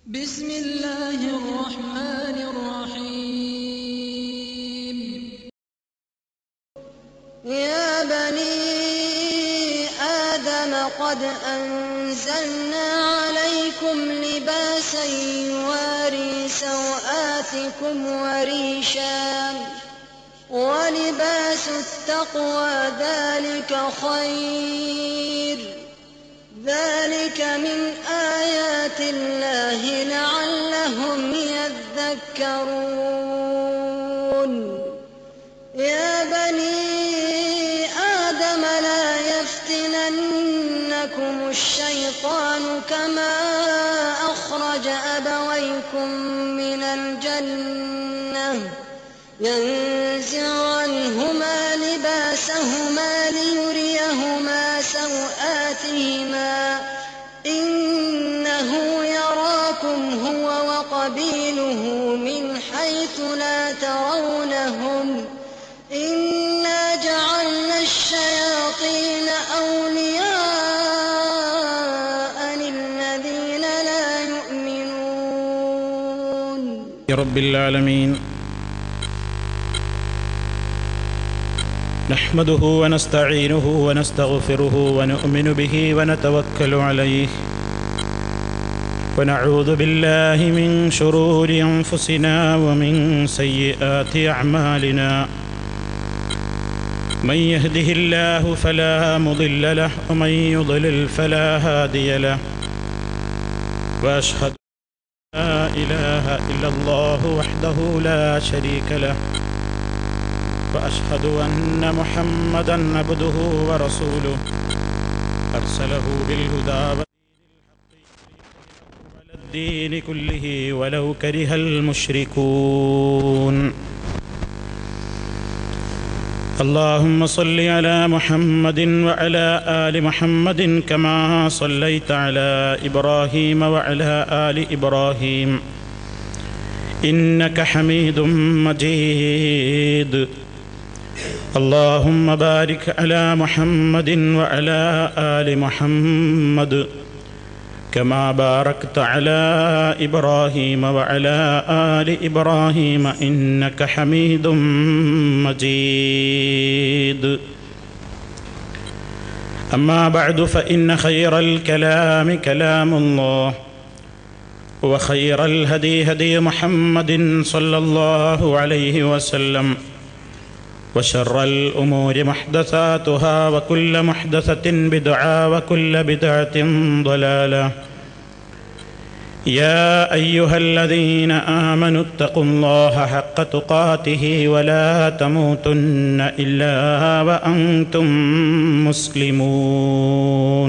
بسم الله الرحمن الرحيم يا بني آدم قد أنزلنا عليكم لباسا يواري سوآتكم وريشا ولباس التقوى ذلك خير ذلك من آيات الله لعلهم يذكرون يا بني آدم لا يفتننكم الشيطان كما أخرج أبويكم من الجنة ينزع عنهما لباسهما ليريهما سوآتهما إنه يراكم هو وقبيله من حيث لا ترونهم إنا جعلنا الشياطين أولياء للذين لا يؤمنون رب العالمين نحمده ونستعينه ونستغفره ونؤمن به ونتوكل عليه ونعوذ بالله من شرور انفسنا ومن سيئات اعمالنا من يهده الله فلا مضل له ومن يضلل فلا هادي له واشهد لا إله إلا الله وحده لا شريك له وأشهد أن محمدا عبده ورسوله أرسله بالهدى ودين الدين كله ولو كره المشركون اللهم صل على محمد وعلى آل محمد كما صليت على إبراهيم وعلى آل إبراهيم إنك حميد مجيد اللهم بارك على محمد وعلى آل محمد كما باركت على إبراهيم وعلى آل إبراهيم إنك حميد مجيد أما بعد فإن خير الكلام كلام الله وخير الهدي هدي محمد صلى الله عليه وسلم وشر الأمور محدثاتها وكل محدثة بدعة وكل بدعة ضلالة يا أيها الذين آمنوا اتقوا الله حق تقاته ولا تموتن إلا وأنتم مسلمون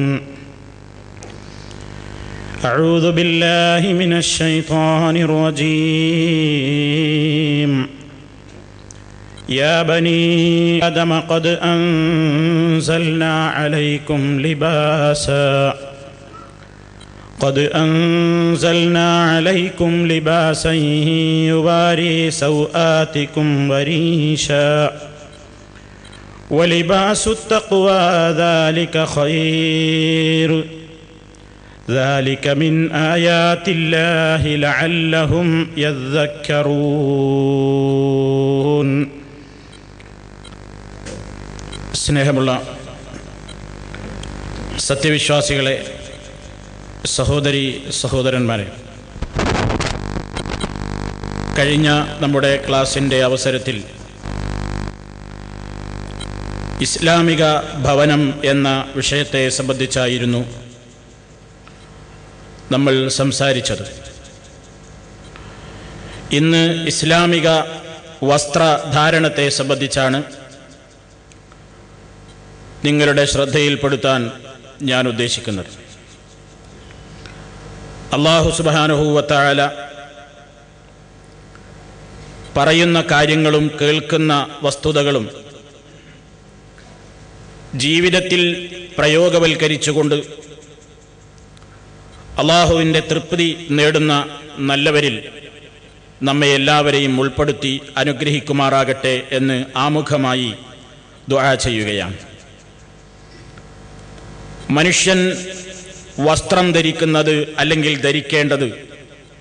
أعوذ بالله من الشيطان الرجيم يا بني آدم قد أنزلنا عليكم لباسا قد أنزلنا عليكم لباسا يواري سوآتكم وريشا ولباس التقوى ذلك خير ذلك من آيات الله لعلهم يذكرون സ്നേഹമുള്ള സത്യവിശ്വാസികളെ സഹോദരി സഹോദരന്മാരെ കഴിഞ്ഞ നമ്മുടെ ക്ലാസിൻ്റെ അവസരത്തിൽ ഇസ്ലാമിക ഭവനം എന്ന വിഷയത്തെ സംബന്ധിച്ചായിരുന്നു നമ്മൾ സംസാരിച്ചത് ഇന്ന് ഇസ്ലാമിക വസ്ത്രധാരണത്തെ സംബന്ധിച്ചാണ് നിങ്ങളുടെ ശ്രദ്ധയിൽപ്പെടുത്താൻ ഞാൻ ഉദ്ദേശിക്കുന്നത് അള്ളാഹു സുബാനുഹൂവത്തായാല പറയുന്ന കാര്യങ്ങളും കേൾക്കുന്ന വസ്തുതകളും ജീവിതത്തിൽ പ്രയോഗവൽക്കരിച്ചുകൊണ്ട് അള്ളാഹുവിൻ്റെ തൃപ്തി നേടുന്ന നല്ലവരിൽ നമ്മെ എല്ലാവരെയും ഉൾപ്പെടുത്തി അനുഗ്രഹിക്കുമാറാകട്ടെ എന്ന് ആമുഖമായി ദുആ ചെയ്യുകയാണ് മനുഷ്യൻ വസ്ത്രം ധരിക്കുന്നത് അല്ലെങ്കിൽ ധരിക്കേണ്ടത്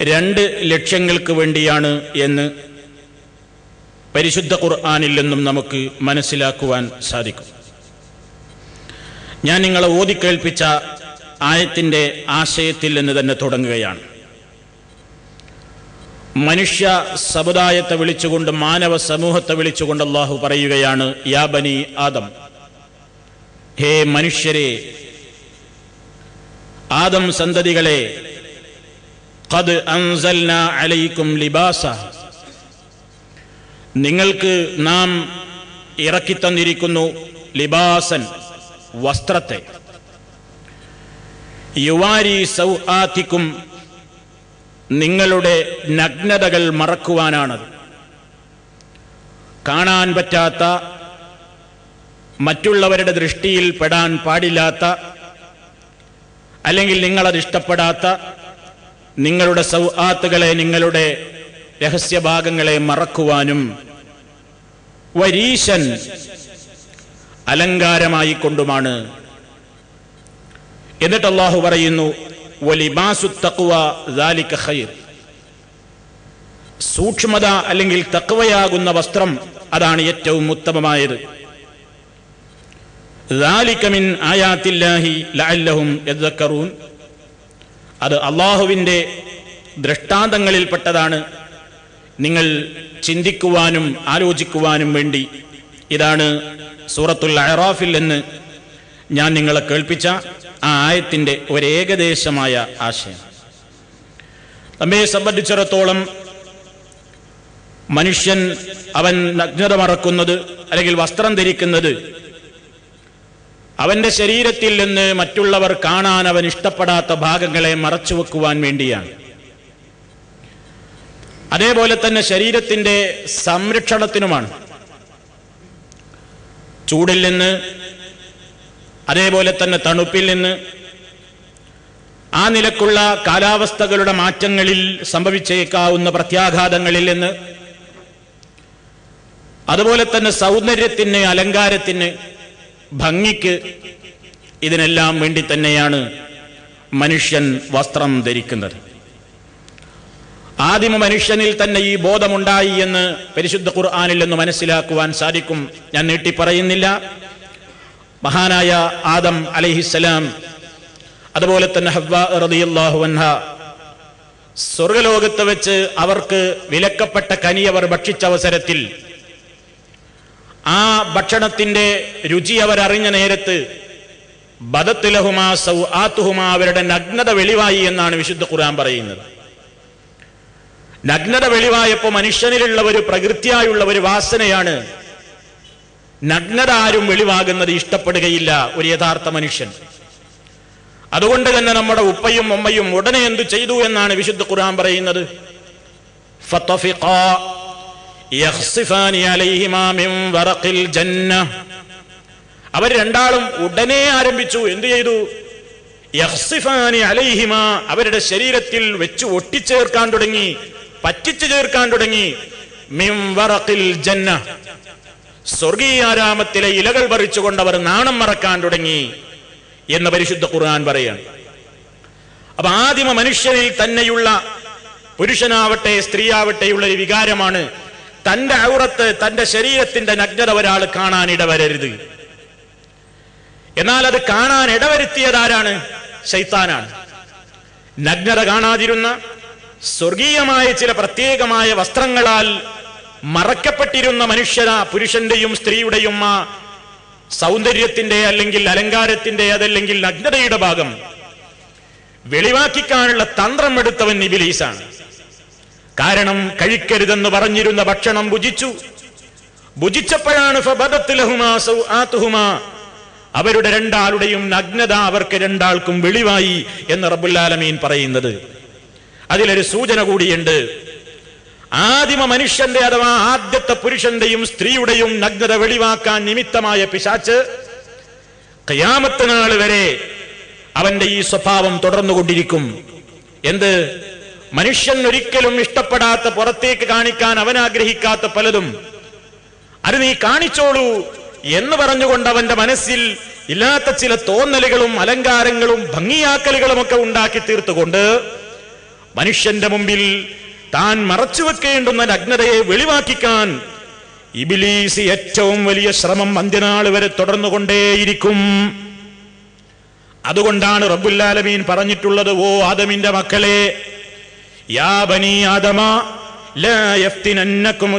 രണ്ട് ലക്ഷ്യങ്ങൾക്ക് വേണ്ടിയാണ് എന്ന് പരിശുദ്ധ ഖുർആാനിൽ നിന്നും നമുക്ക് മനസ്സിലാക്കുവാൻ സാധിക്കും ഞാൻ നിങ്ങളെ ഓതിക്കേൾപ്പിച്ച ആയത്തിൻ്റെ ആശയത്തിൽ നിന്ന് തന്നെ തുടങ്ങുകയാണ് മനുഷ്യ സമുദായത്തെ വിളിച്ചുകൊണ്ട് മാനവ സമൂഹത്തെ വിളിച്ചുകൊണ്ട് അള്ളാഹു പറയുകയാണ് യാ ബനി ആദം ഹേ മനുഷ്യരെ ആദം സന്തതികളെ ഖദ് അൻസൽന അലൈക്കും ലിബാസ നിങ്ങൾക്ക് നാം ഇറക്കിത്തന്നിരിക്കുന്നു ലിബാസൻ വസ്ത്രത്തെ യുവാരി സൗആത്തിക്കും നിങ്ങളുടെ നഗ്നതകൾ മറക്കുവാനാണത് കാണാൻ പറ്റാത്ത മറ്റുള്ളവരുടെ ദൃഷ്ടിയിൽ പെടാൻ പാടില്ലാത്ത അല്ലെങ്കിൽ നിങ്ങളത് ഇഷ്ടപ്പെടാത്ത നിങ്ങളുടെ സൗആത്തുകളെ നിങ്ങളുടെ രഹസ്യഭാഗങ്ങളെ മറക്കുവാനും വരീശൻ അലങ്കാരമായി കൊണ്ടുമാണ് എന്നിട്ട് അള്ളാഹു പറയുന്നു വലിബാസു തക്വ ദാലിക ഖൈർ സൂക്ഷ്മത അല്ലെങ്കിൽ തക്വയാകുന്ന വസ്ത്രം അതാണ് ഏറ്റവും ഉത്തമമായത് ദാലിക മിൻ ആയാത്തില്ലാഹി ലഅല്ലഹും യദ്ദക്കറൂൻ അത് അള്ളാഹുവിൻ്റെ ദൃഷ്ടാന്തങ്ങളിൽപ്പെട്ടതാണ് നിങ്ങൾ ചിന്തിക്കുവാനും ആലോചിക്കുവാനും വേണ്ടി ഇതാണ് സൂറത്തുൽ അറാഫിൽ എന്ന് ഞാൻ നിങ്ങളെ കേൾപ്പിച്ച ആ ആയത്തിൻ്റെ ഒരേകദേശമായ ആശയം നമ്മെ സംബന്ധിച്ചിടത്തോളം മനുഷ്യൻ അവൻ നഗ്നത മറക്കുന്നത് അല്ലെങ്കിൽ വസ്ത്രം ധരിക്കുന്നത് അവന്റെ ശരീരത്തിൽ നിന്ന് മറ്റുള്ളവർ കാണാൻ അവൻ ഇഷ്ടപ്പെടാത്ത ഭാഗങ്ങളെ മറച്ചു വെക്കുവാൻ വേണ്ടിയാണ് അതേപോലെ തന്നെ ശരീരത്തിന്റെ സംരക്ഷണത്തിനുമാണ് ചൂടിൽ നിന്ന് അതേപോലെ തന്നെ തണുപ്പിൽ നിന്ന് ആ നിലക്കുള്ള കാലാവസ്ഥകളുടെ മാറ്റങ്ങളിൽ സംഭവിച്ചേക്കാവുന്ന പ്രത്യാഘാതങ്ങളിൽ നിന്ന് അതുപോലെ തന്നെ സൗന്ദര്യത്തിന് അലങ്കാരത്തിന് ഭംഗിക്ക് ഇതിനെല്ലാം വേണ്ടി തന്നെയാണ് മനുഷ്യൻ വസ്ത്രം ധരിക്കുന്നത് ആദിമ മനുഷ്യനിൽ തന്നെ ഈ ബോധമുണ്ടായി എന്ന് പരിശുദ്ധ ഖുർആാനിൽ നിന്ന് മനസ്സിലാക്കുവാൻ സാധിക്കും ഞാൻ നീട്ടി പറയുന്നില്ല മഹാനായ ആദം അലഹിസലാം അതുപോലെ തന്നെ ഹവ്വ റളിയല്ലാഹു അൻഹ സ്വർഗലോകത്ത് വെച്ച് അവർക്ക് വിലക്കപ്പെട്ട കനി അവർ ഭക്ഷിച്ച അവസരത്തിൽ ആ ഭക്ഷണത്തിന്റെ രുചി അവരറിഞ്ഞ നേരത്ത് ബദത്തുലഹുമാ സൗ ആത്തുഹുമാ അവരുടെ നഗ്നത വെളിവായി എന്നാണ് വിശുദ്ധ ഖുർആൻ പറയുന്നത് നഗ്നത വെളിവായപ്പോ മനുഷ്യനിലുള്ള ഒരു പ്രകൃതിയായുള്ള ഒരു വാസനയാണ് നഗ്നത ആരും വെളിവാകുന്നത് ഇഷ്ടപ്പെടുകയില്ല ഒരു യഥാർത്ഥ മനുഷ്യൻ അതുകൊണ്ട് തന്നെ നമ്മുടെ ഉപ്പയും ഉമ്മയും ഉടനെ എന്തു ചെയ്തു എന്നാണ് വിശുദ്ധ ഖുർആൻ പറയുന്നത് ഫത്തഫിഖാ യഖ്സിഫാനി അലൈഹിമാ മിൻ വറഖിൽ ജന്ന അവർ രണ്ടാളും ഉടനെ ആരംഭിച്ചു എന്തു ചെയ്തു യഖ്സിഫാനി അലൈഹിമ അവരുടെ ശരീരത്തിൽ വെച്ച് ഒട്ടിച്ചേർക്കാൻ തുടങ്ങി പറ്റിച്ചു ചേർക്കാൻ തുടങ്ങി മിൻ വറഖിൽ ജന്ന സ്വർഗീയാരാമത്തിലെ ഇലകൾ പറിച്ചുകൊണ്ട് അവർ നാണം മറക്കാൻ തുടങ്ങി എന്ന് പരിശുദ്ധ ഖുർആൻ പറയാണ് അപ്പൊ ആദിമ മനുഷ്യനിൽ തന്നെയുള്ള പുരുഷനാവട്ടെ സ്ത്രീയാവട്ടെയുള്ള ഒരു വികാരമാണ് തന്റെ ഔറത്ത് തന്റെ ശരീരത്തിന്റെ നഗ്നത ഒരാൾ കാണാൻ ഇടവരരുത് എന്നാൽ അത് കാണാൻ ഇടവരുത്തിയതാരാണ് ശൈത്താനാണ് നഗ്നത കാണാതിരുന്ന സ്വർഗീയമായ ചില പ്രത്യേകമായ വസ്ത്രങ്ങളാൽ മറക്കപ്പെട്ടിരുന്ന മനുഷ്യര പുരുഷന്റെയും സ്ത്രീയുടെയും ആ സൗന്ദര്യത്തിന്റെ അല്ലെങ്കിൽ അലങ്കാരത്തിന്റെ അതല്ലെങ്കിൽ നഗ്നതയുടെ ഭാഗം വെളിവാക്കിക്കാനുള്ള തന്ത്രം എടുത്തവൻ ഇബിലീസാണ് കാരണം കഴിക്കരുതെന്ന് പറഞ്ഞിരുന്ന ഭക്ഷണം ഭുജിച്ചു ഭുജിച്ചപ്പോഴാണ് ഫബദത്ത് ലഹുമാ സൗആത്തുഹുമാ അവരുടെ രണ്ടാളുടെയും നഗ്നത അവർക്ക് രണ്ടാൾക്കും വെളിവായി എന്ന് റബ്ബുല്ലാലമീൻ പറയുന്നത് അതിലൊരു സൂചന കൂടിയുണ്ട് ആദിമ മനുഷ്യന്റെ അഥവാ ആദ്യത്തെ പുരുഷന്റെയും സ്ത്രീയുടെയും നഗ്നത വെളിവാക്കാൻ നിമിത്തമായ പിശാച്ച് കയാമത്ത് നാൾ വരെ അവന്റെ ഈ സ്വഭാവം തുടർന്നുകൊണ്ടിരിക്കും എന്ത് മനുഷ്യൻ ഒരിക്കലും ഇഷ്ടപ്പെടാത്ത പുറത്തേക്ക് കാണിക്കാൻ അവൻ ആഗ്രഹിക്കാത്ത പലതും അത് നീ കാണിച്ചോളൂ എന്ന് പറഞ്ഞുകൊണ്ട് അവന്റെ മനസ്സിൽ ഇല്ലാത്ത ചില തോന്നലുകളും അലങ്കാരങ്ങളും ഭംഗിയാക്കലുകളും ഒക്കെ ഉണ്ടാക്കി തീർത്തുകൊണ്ട് മനുഷ്യന്റെ മുമ്പിൽ താൻ മറച്ചു വെക്കേണ്ടുന്ന നഗ്നതയെ വെളിവാക്കിക്കാൻ ഇബിലീസ് ഏറ്റവും വലിയ ശ്രമം അന്ത്യനാൾ വരെ തുടർന്നുകൊണ്ടേയിരിക്കും അതുകൊണ്ടാണ് റബ്ബുല്ലാലമീൻ പറഞ്ഞിട്ടുള്ളത് ഓ ആദമിന്റെ മക്കളെ യാ ബനി ആദമ ലാ യഫ്തിനന്നകും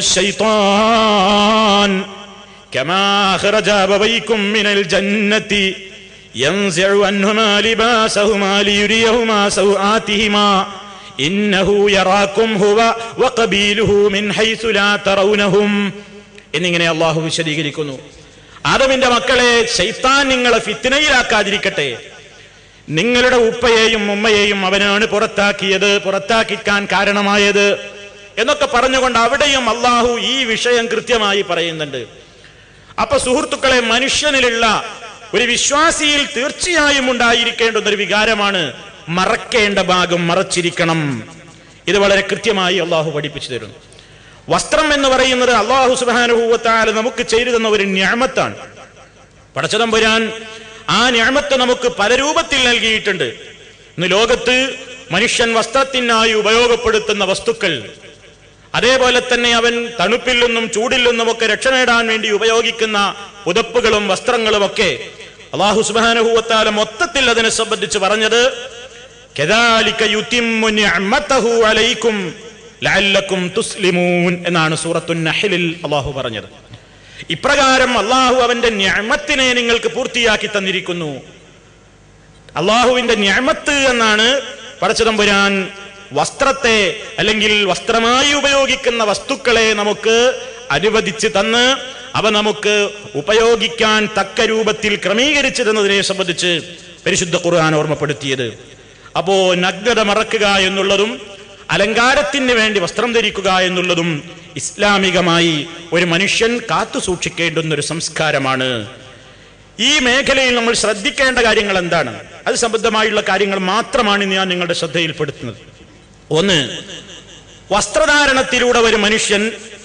الشيطان كما أخرج أبويكم من الجنة ينزع عنهما لباسهما ليريهما سوآتهما إنه يراكم هو وقبيله من حيث لا ترونهم എന്നിങ്ങനെ അള്ളാഹു വിശദീകരിക്കുന്നു ആദമിന്റെ മക്കളെ ശൈത്താൻ നിങ്ങളെ ഫിത്തിനയിലാക്കാതിരിക്കട്ടെ നിങ്ങളുടെ ഉപ്പയെയും ഉമ്മയെയും അവനാണ് പുറത്താക്കിയത് പുറത്താക്കിക്കാൻ കാരണമായത് എന്നൊക്കെ പറഞ്ഞുകൊണ്ട് അവിടെയും അള്ളാഹു ഈ വിഷയം കൃത്യമായി പറയുന്നുണ്ട് അപ്പൊ സുഹൃത്തുക്കളെ മനുഷ്യനിലുള്ള ഒരു വിശ്വാസിയിൽ തീർച്ചയായും ഉണ്ടായിരിക്കേണ്ടുന്ന ഒരു വികാരമാണ് മറക്കേണ്ട ഭാഗം മറച്ചിരിക്കണം ഇത് വളരെ കൃത്യമായി അള്ളാഹു പഠിപ്പിച്ചു തരുന്നു വസ്ത്രം എന്ന് പറയുന്നത് അള്ളാഹു സുബാനുഭൂവത്താൽ നമുക്ക് ചെയ്തു തന്ന ഒരു ഞാമത്താണ് പടച്ചതമ്പുരാൻ ആ ഞാമത്ത് നമുക്ക് പല രൂപത്തിൽ നൽകിയിട്ടുണ്ട് ഇന്ന് ലോകത്ത് മനുഷ്യൻ വസ്ത്രത്തിനായി ഉപയോഗപ്പെടുത്തുന്ന വസ്തുക്കൾ അതേപോലെ തന്നെ അവൻ തണുപ്പിൽ നിന്നും ചൂടിൽ നിന്നും ഒക്കെ രക്ഷ നേടാൻ വേണ്ടി ഉപയോഗിക്കുന്ന പുതപ്പുകളും വസ്ത്രങ്ങളും ഒക്കെ അള്ളാഹു സുബാനുഭൂവത്താല മൊത്തത്തിൽ അതിനെ സംബന്ധിച്ച് പറഞ്ഞത് കെദാലിക യുതിമ്മു നിഅമതഹു അലൈക്കും ലഅല്ലക്കും തുസ്ലിമൂൻ എന്നാണ് സൂറത്തുൻ നഹ്ലിൽ അള്ളാഹു പറഞ്ഞത് ഇപ്രകാരം അള്ളാഹു അവന്റെ ഞാമത്തിനെ നിങ്ങൾക്ക് പൂർത്തിയാക്കി തന്നിരിക്കുന്നു അള്ളാഹുവിന്റെ ഞാമത്ത് എന്നാണ് പടച്ചതമ്പുരാൻ വസ്ത്രത്തെ അല്ലെങ്കിൽ വസ്ത്രമായി ഉപയോഗിക്കുന്ന വസ്തുക്കളെ നമുക്ക് അനുവദിച്ച് തന്ന് അവ നമുക്ക് ഉപയോഗിക്കാൻ തക്ക രൂപത്തിൽ ക്രമീകരിച്ചു തന്നതിനെ സംബന്ധിച്ച് പരിശുദ്ധ ഖുർആൻ ഓർമ്മപ്പെടുത്തിയത് അപ്പോ നഗ്നത മറക്കുക എന്നുള്ളതും അലങ്കാരത്തിന് വേണ്ടി വസ്ത്രം ധരിക്കുക എന്നുള്ളതും ഇസ്ലാമികമായി ഒരു മനുഷ്യൻ കാത്തു സൂക്ഷിക്കേണ്ടുന്ന ഒരു സംസ്കാരമാണ് ഈ മേഖലയിൽ നമ്മൾ ശ്രദ്ധിക്കേണ്ട കാര്യങ്ങൾ എന്താണ് അത് സംബന്ധമായുള്ള കാര്യങ്ങൾ മാത്രമാണ് ഞാൻ നിങ്ങളുടെ ശ്രദ്ധയിൽപ്പെടുത്തുന്നത് ഒന്ന് വസ്ത്രധാരണത്തിലൂടെ ഒരു മനുഷ്യൻ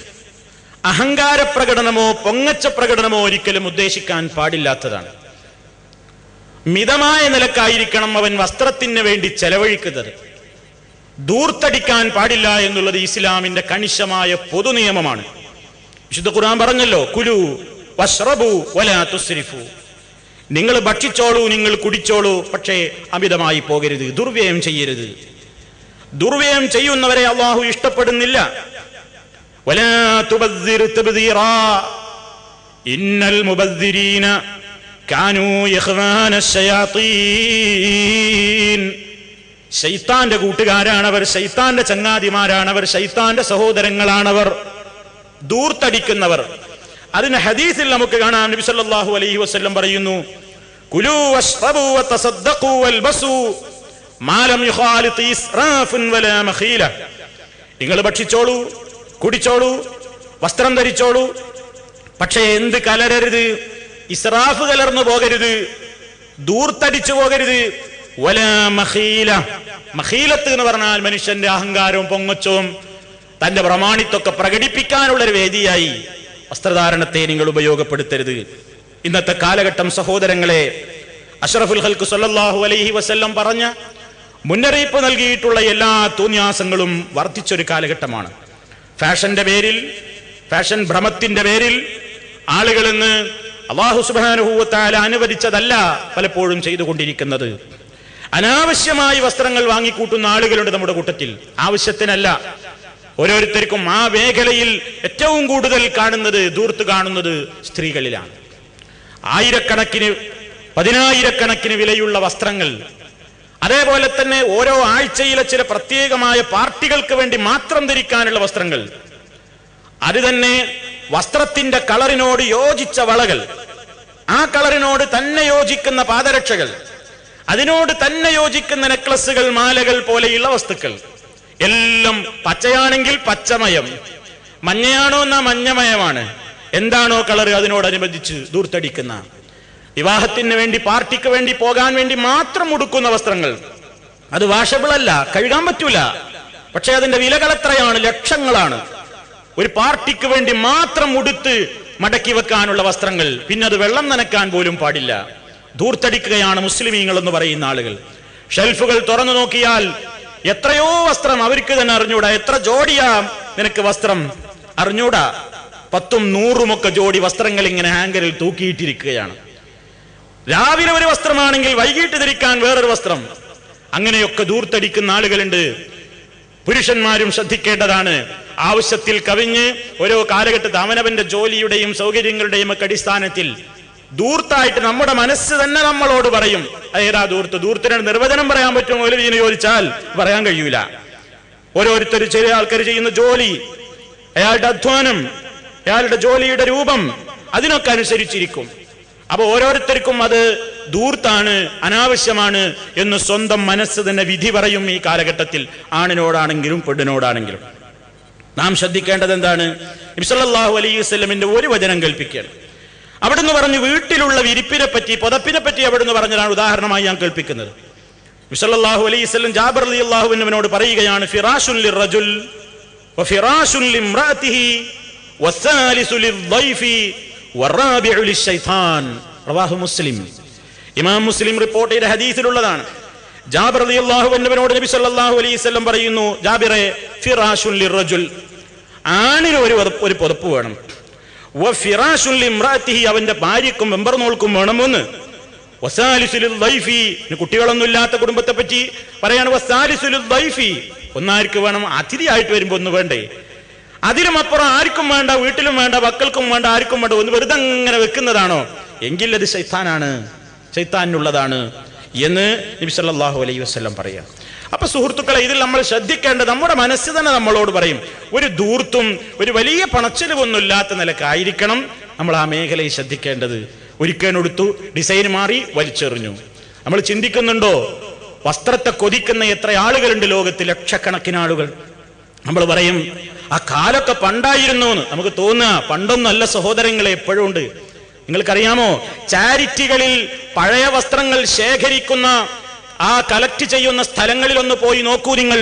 അഹങ്കാര പ്രകടനമോ പൊങ്ങച്ച പ്രകടനമോ ഒരിക്കലും ഉദ്ദേശിക്കാൻ പാടില്ലാത്തതാണ് മിതമായ നിലക്കായിരിക്കണം അവൻ വസ്ത്രത്തിന് വേണ്ടി ചെലവഴിക്കുന്നത് ദൂർത്തടിക്കാൻ പാടില്ല എന്നുള്ളത് ഇസ്ലാമിന്റെ കണിശമായ പൊതു നിയമമാണ് വിശുദ്ധ ഖുർആൻ പറഞ്ഞല്ലോ കുലു വഷ്റബു വലാ തുസ്രിഫു നിങ്ങൾ ഭക്ഷിച്ചോളൂ നിങ്ങൾ കുടിച്ചോളൂ പക്ഷേ അമിതമായി പോകരുത് ദുർവ്യയം ചെയ്യരുത് ദുർവ്യയം ചെയ്യുന്നവരെ അള്ളാഹു ഇഷ്ടപ്പെടുന്നില്ല വലാ തുബദ്ദിർ തബ്ദീറാ. ഇന്നൽ മുബദ്ദിരീന കാനൂ ഇഖ്വാന ശയാത്തീൻ ശൈത്താന്റെ കൂട്ടുകാരാണവർ ശൈത്താന്റെ ചങ്ങാതിമാരാണവർ ശൈത്താന്റെ സഹോദരങ്ങളാണവർ ദൂർത്തടിക്കുന്നവർ അതിന് ഹദീസിൽ നമുക്ക് കാണാം നബി സല്ലല്ലാഹു അലൈഹി വസല്ലം പറയുന്നു കുലു വഷ്റബു വതസദ്ദഖു വൽബസു മാ ലം യുഖാലിത് ഇസ്റാഫുൻ വലാ മഖീല നിങ്ങൾ ഭക്ഷിച്ചോളൂ കുടിച്ചോളൂ വസ്ത്രം ധരിച്ചോളൂ പക്ഷേ എന്ത് കലരരുത് ഇസ്രാഫ് കലർന്നു പോകരുത് ദൂർത്തടിച്ചു പോകരുത് വല മഹീല മഹീലത്ത് എന്ന് പറഞ്ഞാൽ മനുഷ്യന്റെ അഹങ്കാരവും പൊങ്ങച്ചവും തന്റെ പ്രമാണിത്വമൊക്കെ പ്രകടിപ്പിക്കാനുള്ള ഒരു വേദിയായി വസ്ത്രധാരണത്തെ നിങ്ങൾ ഉപയോഗപ്പെടുത്തരുത് ഇന്നത്തെ കാലഘട്ടം സഹോദരങ്ങളെ അഷ്റഫുൽ ഹൽക്ക് സല്ലല്ലാഹു അലൈഹി വസല്ലം പറഞ്ഞ മുന്നറിയിപ്പ് നൽകിയിട്ടുള്ള എല്ലാ തോന്യാസങ്ങളും വർദ്ധിച്ചൊരു കാലഘട്ടമാണ് ഫാഷന്റെ പേരിൽ ഫാഷൻ ഭ്രമത്തിന്റെ പേരിൽ ആളുകൾ ഇന്ന് അള്ളാഹു സുബാനുഭൂവത്താല അനുവദിച്ചതല്ല പലപ്പോഴും ചെയ്തുകൊണ്ടിരിക്കുന്നത് അനാവശ്യമായി വസ്ത്രങ്ങൾ വാങ്ങിക്കൂട്ടുന്ന ആളുകളുണ്ട് നമ്മുടെ കൂട്ടത്തിൽ ആവശ്യത്തിനല്ല ഓരോരുത്തർക്കും ആ മേഖലയിൽ ഏറ്റവും കൂടുതൽ കാണുന്നത് ദൂർത്ത് കാണുന്നത് സ്ത്രീകളിലാണ് ആയിരക്കണക്കിന് പതിനായിരക്കണക്കിന് വിലയുള്ള വസ്ത്രങ്ങൾ അതേപോലെ തന്നെ ഓരോ ആഴ്ചയിലെ ചില പ്രത്യേകമായ പാർട്ടികൾക്ക് വേണ്ടി മാത്രം ധരിക്കാനുള്ള വസ്ത്രങ്ങൾ അത് തന്നെ വസ്ത്രത്തിന്റെ കളറിനോട് യോജിച്ച വളകൾ ആ കളറിനോട് തന്നെ യോജിക്കുന്ന പാദരക്ഷകൾ അതിനോട് തന്നെ യോജിക്കുന്ന നെക്ലസുകൾ മാലകൾ പോലെയുള്ള വസ്തുക്കൾ എല്ലാം പച്ചയാണെങ്കിൽ പച്ചമയം മഞ്ഞയാണോ എന്നാ മഞ്ഞമയമാണ് എന്താണോ കളർ അതിനോടനുബന്ധിച്ച് ദൂർത്തടിക്കുന്ന വിവാഹത്തിന് വേണ്ടി പാർട്ടിക്ക് വേണ്ടി പോകാൻ വേണ്ടി മാത്രം ഉടുക്കുന്ന വസ്ത്രങ്ങൾ അത് വാഷബിൾ അല്ല കഴുകാൻ പറ്റൂല പക്ഷെ അതിന്റെ വിലകൾ എത്രയാണ് ലക്ഷങ്ങളാണ് ഒരു പാർട്ടിക്ക് വേണ്ടി മാത്രം ഉടുത്ത് മടക്കി വെക്കാനുള്ള വസ്ത്രങ്ങൾ പിന്നെ അത് വെള്ളം നനക്കാൻ പോലും പാടില്ല ധൂർത്തടിക്കുകയാണ് മുസ്ലിമീങ്ങൾ എന്ന് പറയുന്ന ആളുകൾ ഷെൽഫുകൾ തുറന്നു നോക്കിയാൽ എത്രയോ വസ്ത്രം അവർക്ക് തന്നെ അറിഞ്ഞൂടാ എത്ര ജോഡിയാ നിനക്ക് വസ്ത്രം അറിഞ്ഞൂടാ പത്തും നൂറുമൊക്കെ ജോഡി വസ്ത്രങ്ങൾ ഇങ്ങനെ ഹാങ്കറിൽ തൂക്കിയിട്ടിരിക്കുകയാണ് രാവിലെ ഒരു വസ്ത്രമാണെങ്കിൽ വൈകിട്ട് ധരിക്കാൻ വേറൊരു വസ്ത്രം അങ്ങനെയൊക്കെ ദൂർത്തടിക്കുന്ന ആളുകളുണ്ട് പുരുഷന്മാരും ശ്രദ്ധിക്കേണ്ടതാണ് ആവശ്യത്തിൽ കവിഞ്ഞ് ഓരോ കാലഘട്ടത്ത് അവനവന്റെ ജോലിയുടെയും സൗകര്യങ്ങളുടെയും ഒക്കെ അടിസ്ഥാനത്തിൽ ദൂർത്തായിട്ട് നമ്മുടെ മനസ്സ് തന്നെ നമ്മളോട് പറയും ഏതാ ദൂർത്ത് ദൂർത്തിന് നിർവചനം പറയാൻ പറ്റുമോ മൗലവീന് ചോദിച്ചാൽ പറയാൻ കഴിയൂല ഓരോരുത്തർ ചെറിയ ആൾക്കാർ ചെയ്യുന്ന ജോലി അയാളുടെ അധ്വാനം അയാളുടെ ജോലിയുടെ രൂപം അതിനൊക്കെ അനുസരിച്ചിരിക്കും അപ്പൊ ഓരോരുത്തർക്കും അത് ദൂർത്താണ് അനാവശ്യമാണ് എന്ന് സ്വന്തം മനസ്സ് തന്നെ വിധി പറയും ഈ കാലഘട്ടത്തിൽ ആണിനോടാണെങ്കിലും പെണ്ണിനോടാണെങ്കിലും നാം ശ്രദ്ധിക്കേണ്ടത് എന്താണ് ഇബ്സല്ലാഹു അലൈഹി വസല്ലമിന്റെ ഒരു വചനം കേൾപ്പിക്കുകയാണ് അവിടുന്ന് പറഞ്ഞു വീട്ടിലുള്ള വിരിപ്പിനെ പറ്റി പുതപ്പിനെ പറ്റി അവിടുന്ന് പറഞ്ഞതാണ് ഉദാഹരണമായി ഞാൻ കേൾപ്പിക്കുന്നത് വിസല്ലാഹു അലൈഹി വസല്ലം ജാബർ അലി അള്ളാഹുവിനോട് പറയുകയാണ് ഫിറാഷുൻ ലിർറജുൽ വഫിറാഷുൻ ലിംറഅതിഹി വസ്സാലിസു ലിദ്ദൈഫി വറാബിഉ ലിശ്ശൈത്താൻ റവാഹു മുസ്ലിം ഇമാം മുസ്ലിം റിപ്പോർട്ട് ചെയ്ത ഹദീസിലുള്ളതാണ് ജാബിർ റളിയല്ലാഹു അൻഹുവിനോട് നബി സല്ലല്ലാഹു അലൈഹി വസല്ലം പറയുന്നു ജാബിറെ ഫിറാഷുൻ ലിർറജുൽ ആണിന് ഒരു പുതപ്പ് ഒരു പുതപ്പ് വേണം വ ഫിറാഷുൻ ലിംറഅതിഹി അവന്റെ ഭാര്യക്കും വെമ്പർ നോൾക്കും വേണമെന്ന് വസാലിസുലിൽ ദൈഫി ഇനി കുട്ടികളൊന്നും ഇല്ലാത്ത കുടുംബത്തെ പറ്റി പറയാണ് വസാലിസുലിൽ ദൈഫി ഒന്നാർക്ക് വേണം അതിഥിയായിട്ട് വരുമ്പോ ഒന്ന് വേണ്ടേ അതിലും അപ്പുറം ആർക്കും വേണ്ട വീട്ടിലും വേണ്ട മക്കൾക്കും വേണ്ട ആർക്കും വേണ്ട ഒന്ന് വെറുതെ അങ്ങനെ വെക്കുന്നതാണോ എങ്കിൽ അത് ശൈത്താനാണ് ശൈത്താനുള്ളതാണ് എന്ന് നബി സല്ലല്ലാഹു അലൈഹി വസല്ലം പറയാം അപ്പൊ സുഹൃത്തുക്കളെ ഇതിൽ നമ്മൾ ശ്രദ്ധിക്കേണ്ടത് നമ്മുടെ മനസ്സ് തന്നെ നമ്മളോട് പറയും ഒരു ദൂർത്തും ഒരു വലിയ പണച്ചെലവൊന്നും ഇല്ലാത്ത നിലക്കായിരിക്കണം നമ്മൾ ആ മേഖലയിൽ ശ്രദ്ധിക്കേണ്ടത് ഒരിക്കലെടുത്തു ഡിസൈൻ മാറി വലിച്ചെറിഞ്ഞു നമ്മൾ ചിന്തിക്കുന്നുണ്ടോ വസ്ത്രത്തെ കൊതിക്കുന്ന എത്ര ആളുകളുണ്ട് ലോകത്ത് ലക്ഷക്കണക്കിന് ആളുകൾ നമ്മൾ പറയും ആ കാലൊക്കെ പണ്ടായിരുന്നു എന്ന് നമുക്ക് തോന്നുക പണ്ടൊന്നല്ല സഹോദരങ്ങളെ എപ്പോഴും ഉണ്ട് നിങ്ങൾക്കറിയാമോ ചാരിറ്റികളിൽ പഴയ വസ്ത്രങ്ങൾ ശേഖരിക്കുന്ന ആ കലക്ട് ചെയ്യുന്ന സ്ഥലങ്ങളിൽ ഒന്ന് പോയി നോക്കൂ നിങ്ങൾ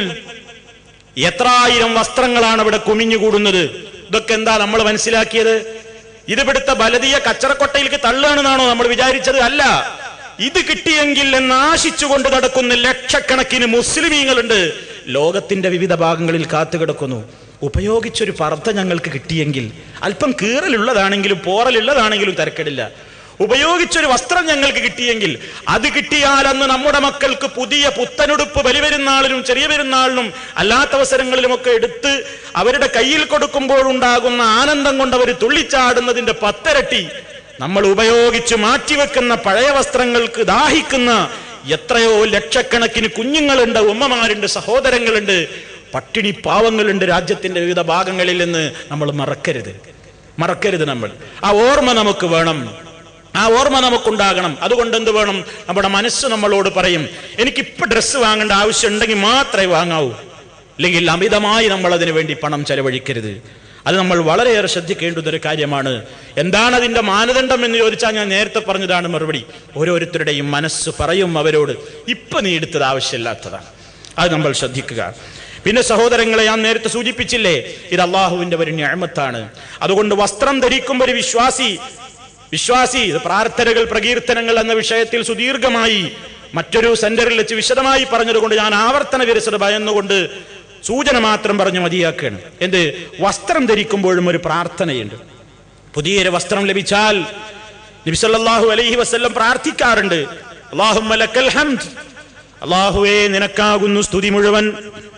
എത്രായിരം വസ്ത്രങ്ങളാണ് ഇവിടെ കുമിഞ്ഞുകൂടുന്നത് ഇതൊക്കെ എന്താ നമ്മൾ മനസ്സിലാക്കിയത് ഇത് ഇവിടുത്തെ ബലതീയ കച്ചറക്കൊട്ടയിലേക്ക് തള്ളുകയാണെന്നാണോ നമ്മൾ വിചാരിച്ചത് അല്ല ഇത് കിട്ടിയെങ്കിൽ എന്ന് ആശിച്ചുകൊണ്ട് നടക്കുന്ന ലക്ഷക്കണക്കിന് മുസ്ലിമീങ്ങളുണ്ട് ലോകത്തിന്റെ വിവിധ ഭാഗങ്ങളിൽ കാത്തുകിടക്കുന്നു ഉപയോഗിച്ചൊരു പർദ്ദ ഞങ്ങൾക്ക് കിട്ടിയെങ്കിൽ അല്പം കീറലുള്ളതാണെങ്കിലും പോറലുള്ളതാണെങ്കിലും തിരക്കിടില്ല ഉപയോഗിച്ചൊരു വസ്ത്രം ഞങ്ങൾക്ക് കിട്ടിയെങ്കിൽ അത് കിട്ടിയാൽ അന്ന് നമ്മുടെ മക്കൾക്ക് പുതിയ പുത്തനുടുപ്പ് വലിയ പെരുന്നാളിനും ചെറിയ പെരുന്നാളിനും അല്ലാത്ത അവസരങ്ങളിലുമൊക്കെ എടുത്ത് അവരുടെ കയ്യിൽ കൊടുക്കുമ്പോഴുണ്ടാകുന്ന ആനന്ദം കൊണ്ട് അവർ തുള്ളിച്ചാടുന്നതിന്റെ പത്തരട്ടി നമ്മൾ ഉപയോഗിച്ച് മാറ്റിവെക്കുന്ന പഴയ വസ്ത്രങ്ങൾക്ക് ദാഹിക്കുന്ന എത്രയോ ലക്ഷക്കണക്കിന് കുഞ്ഞുങ്ങളുണ്ട് ഉമ്മമാരുണ്ട് സഹോദരങ്ങളുണ്ട് പട്ടിണി പാവങ്ങളുണ്ട് രാജ്യത്തിന്റെ വിവിധ ഭാഗങ്ങളിൽ നിന്ന് നമ്മൾ മറക്കരുത് മറക്കരുത് നമ്മൾ ആ ഓർമ്മ നമുക്ക് വേണം ആ ഓർമ്മ നമുക്കുണ്ടാകണം അതുകൊണ്ട് എന്ത് വേണം നമ്മുടെ മനസ്സ് നമ്മളോട് പറയും എനിക്കിപ്പോ ഡ്രസ്സ് വാങ്ങേണ്ട ആവശ്യം ഉണ്ടെങ്കിൽ മാത്രമേ വാങ്ങാവൂ അല്ലെങ്കിൽ അമിതമായി നമ്മൾ അതിനു വേണ്ടി പണം ചെലവഴിക്കരുത് അത് നമ്മൾ വളരെയേറെ ശ്രദ്ധിക്കേണ്ടുന്ന ഒരു കാര്യമാണ് എന്താണ് അതിന്റെ മാനദണ്ഡം എന്ന് ചോദിച്ചാൽ ഞാൻ നേരത്തെ പറഞ്ഞതാണ് മറുപടി ഓരോരുത്തരുടെയും മനസ്സ് പറയും അവരോട് ഇപ്പൊ നീ എടുത്തത് ആവശ്യമില്ലാത്തതാണ് അത് നമ്മൾ ശ്രദ്ധിക്കുക പിന്നെ സഹോദരങ്ങളെ ഞാൻ നേരത്തെ സൂചിപ്പിച്ചില്ലേ ഇത് അള്ളാഹുവിന്റെ ഒരു ഞാമത്താണ് അതുകൊണ്ട് വസ്ത്രം ധരിക്കുമ്പോൾ ഒരു വിശ്വാസി വിശ്വാസി ഇത് പ്രാർത്ഥനകൾ പ്രകീർത്തനങ്ങൾ എന്ന വിഷയത്തിൽ സുദീർഘമായി മറ്റൊരു സെന്ററിൽ വെച്ച് വിശദമായി പറഞ്ഞതുകൊണ്ട് ഞാൻ ആവർത്തന വിരസത ഭയന്നുകൊണ്ട് സൂചന മാത്രം പറഞ്ഞു മതിയാക്കുകയാണ് എന്ത് വസ്ത്രം ധരിക്കുമ്പോഴും ഒരു പ്രാർത്ഥനയുണ്ട് പുതിയൊരു വസ്ത്രം ലഭിച്ചാൽ നബിസല്ലാഹു അലൈഹി വസ്ല്ലം പ്രാർത്ഥിക്കാറുണ്ട് അള്ളാഹുമ്മ ലക്കൽ ഹംദ് അള്ളാഹുവേ നിനക്കാകുന്നു സ്തുതി മുഴുവൻ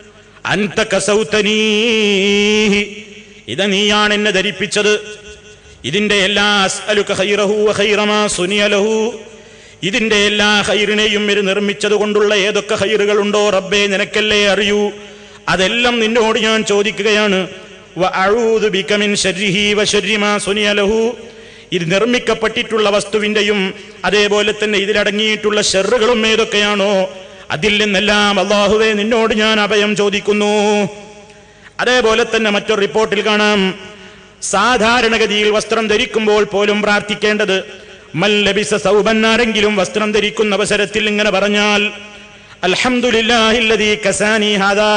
അൻത കസൗതനീ ഇത് നീയാണ് എന്നെ ധരിപ്പിച്ചത് ഇതിന്റെ എല്ലാ അസ്അലുക ഖൈറഹു വ ഖൈറ മാ സുനിയ ലഹു ഇതിന്റെ എല്ലാ ഹൈറിനെയും ഇവർ നിർമ്മിച്ചത് കൊണ്ടുള്ള ഏതൊക്കെ ഹൈറുകളുണ്ടോ റബ്ബേ നിനക്കല്ലേ അറിയൂ അതെല്ലാം നിന്നോട് ഞാൻ ചോദിക്കുകയാണ് വ അഊദു ബിക മിൻ ശർരിഹി വ ശർരി മാ സുനിയ ലഹു ഇത് നിർമ്മിക്കപ്പെട്ടിട്ടുള്ള വസ്തുവിന്റെയും അതേപോലെ തന്നെ ഇതിലടങ്ങിയിട്ടുള്ള ഷെറുകളും ഏതൊക്കെയാണോ അതിൽ നിന്നെല്ലാം അള്ളാഹുവേ നിന്നോട് ഞാൻ അഭയം ചോദിക്കുന്നു അതേപോലെ തന്നെ മറ്റൊരു റിപ്പോർട്ടിൽ കാണാം സാധാരണഗതിയിൽ വസ്ത്രം ധരിക്കുമ്പോൾ പോലും പ്രാർത്ഥിക്കേണ്ടത് മല്ലബിസ സൗബൻ ആരെങ്കിലും വസ്ത്രം ധരിക്കുന്ന അവസരത്തിൽ ഇങ്ങനെ പറഞ്ഞാൽ അൽഹംദുലില്ലാഹില്ലദീ കസാനി ഹാദാ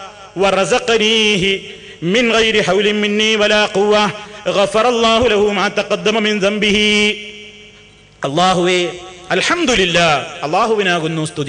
വറസഖനീഹി മിൻ ഗൈരി ഹൗലിൻ മിന്നി വലാ ഖുവ്വ ഗഫറല്ലാഹു ലഹു മാ തഖദ്ദമ മിൻ ദംബിഹി അള്ളാഹുവേ അൽഹംദുലില്ലാ അള്ളാഹുവിനാകുന്നു സ്തുതി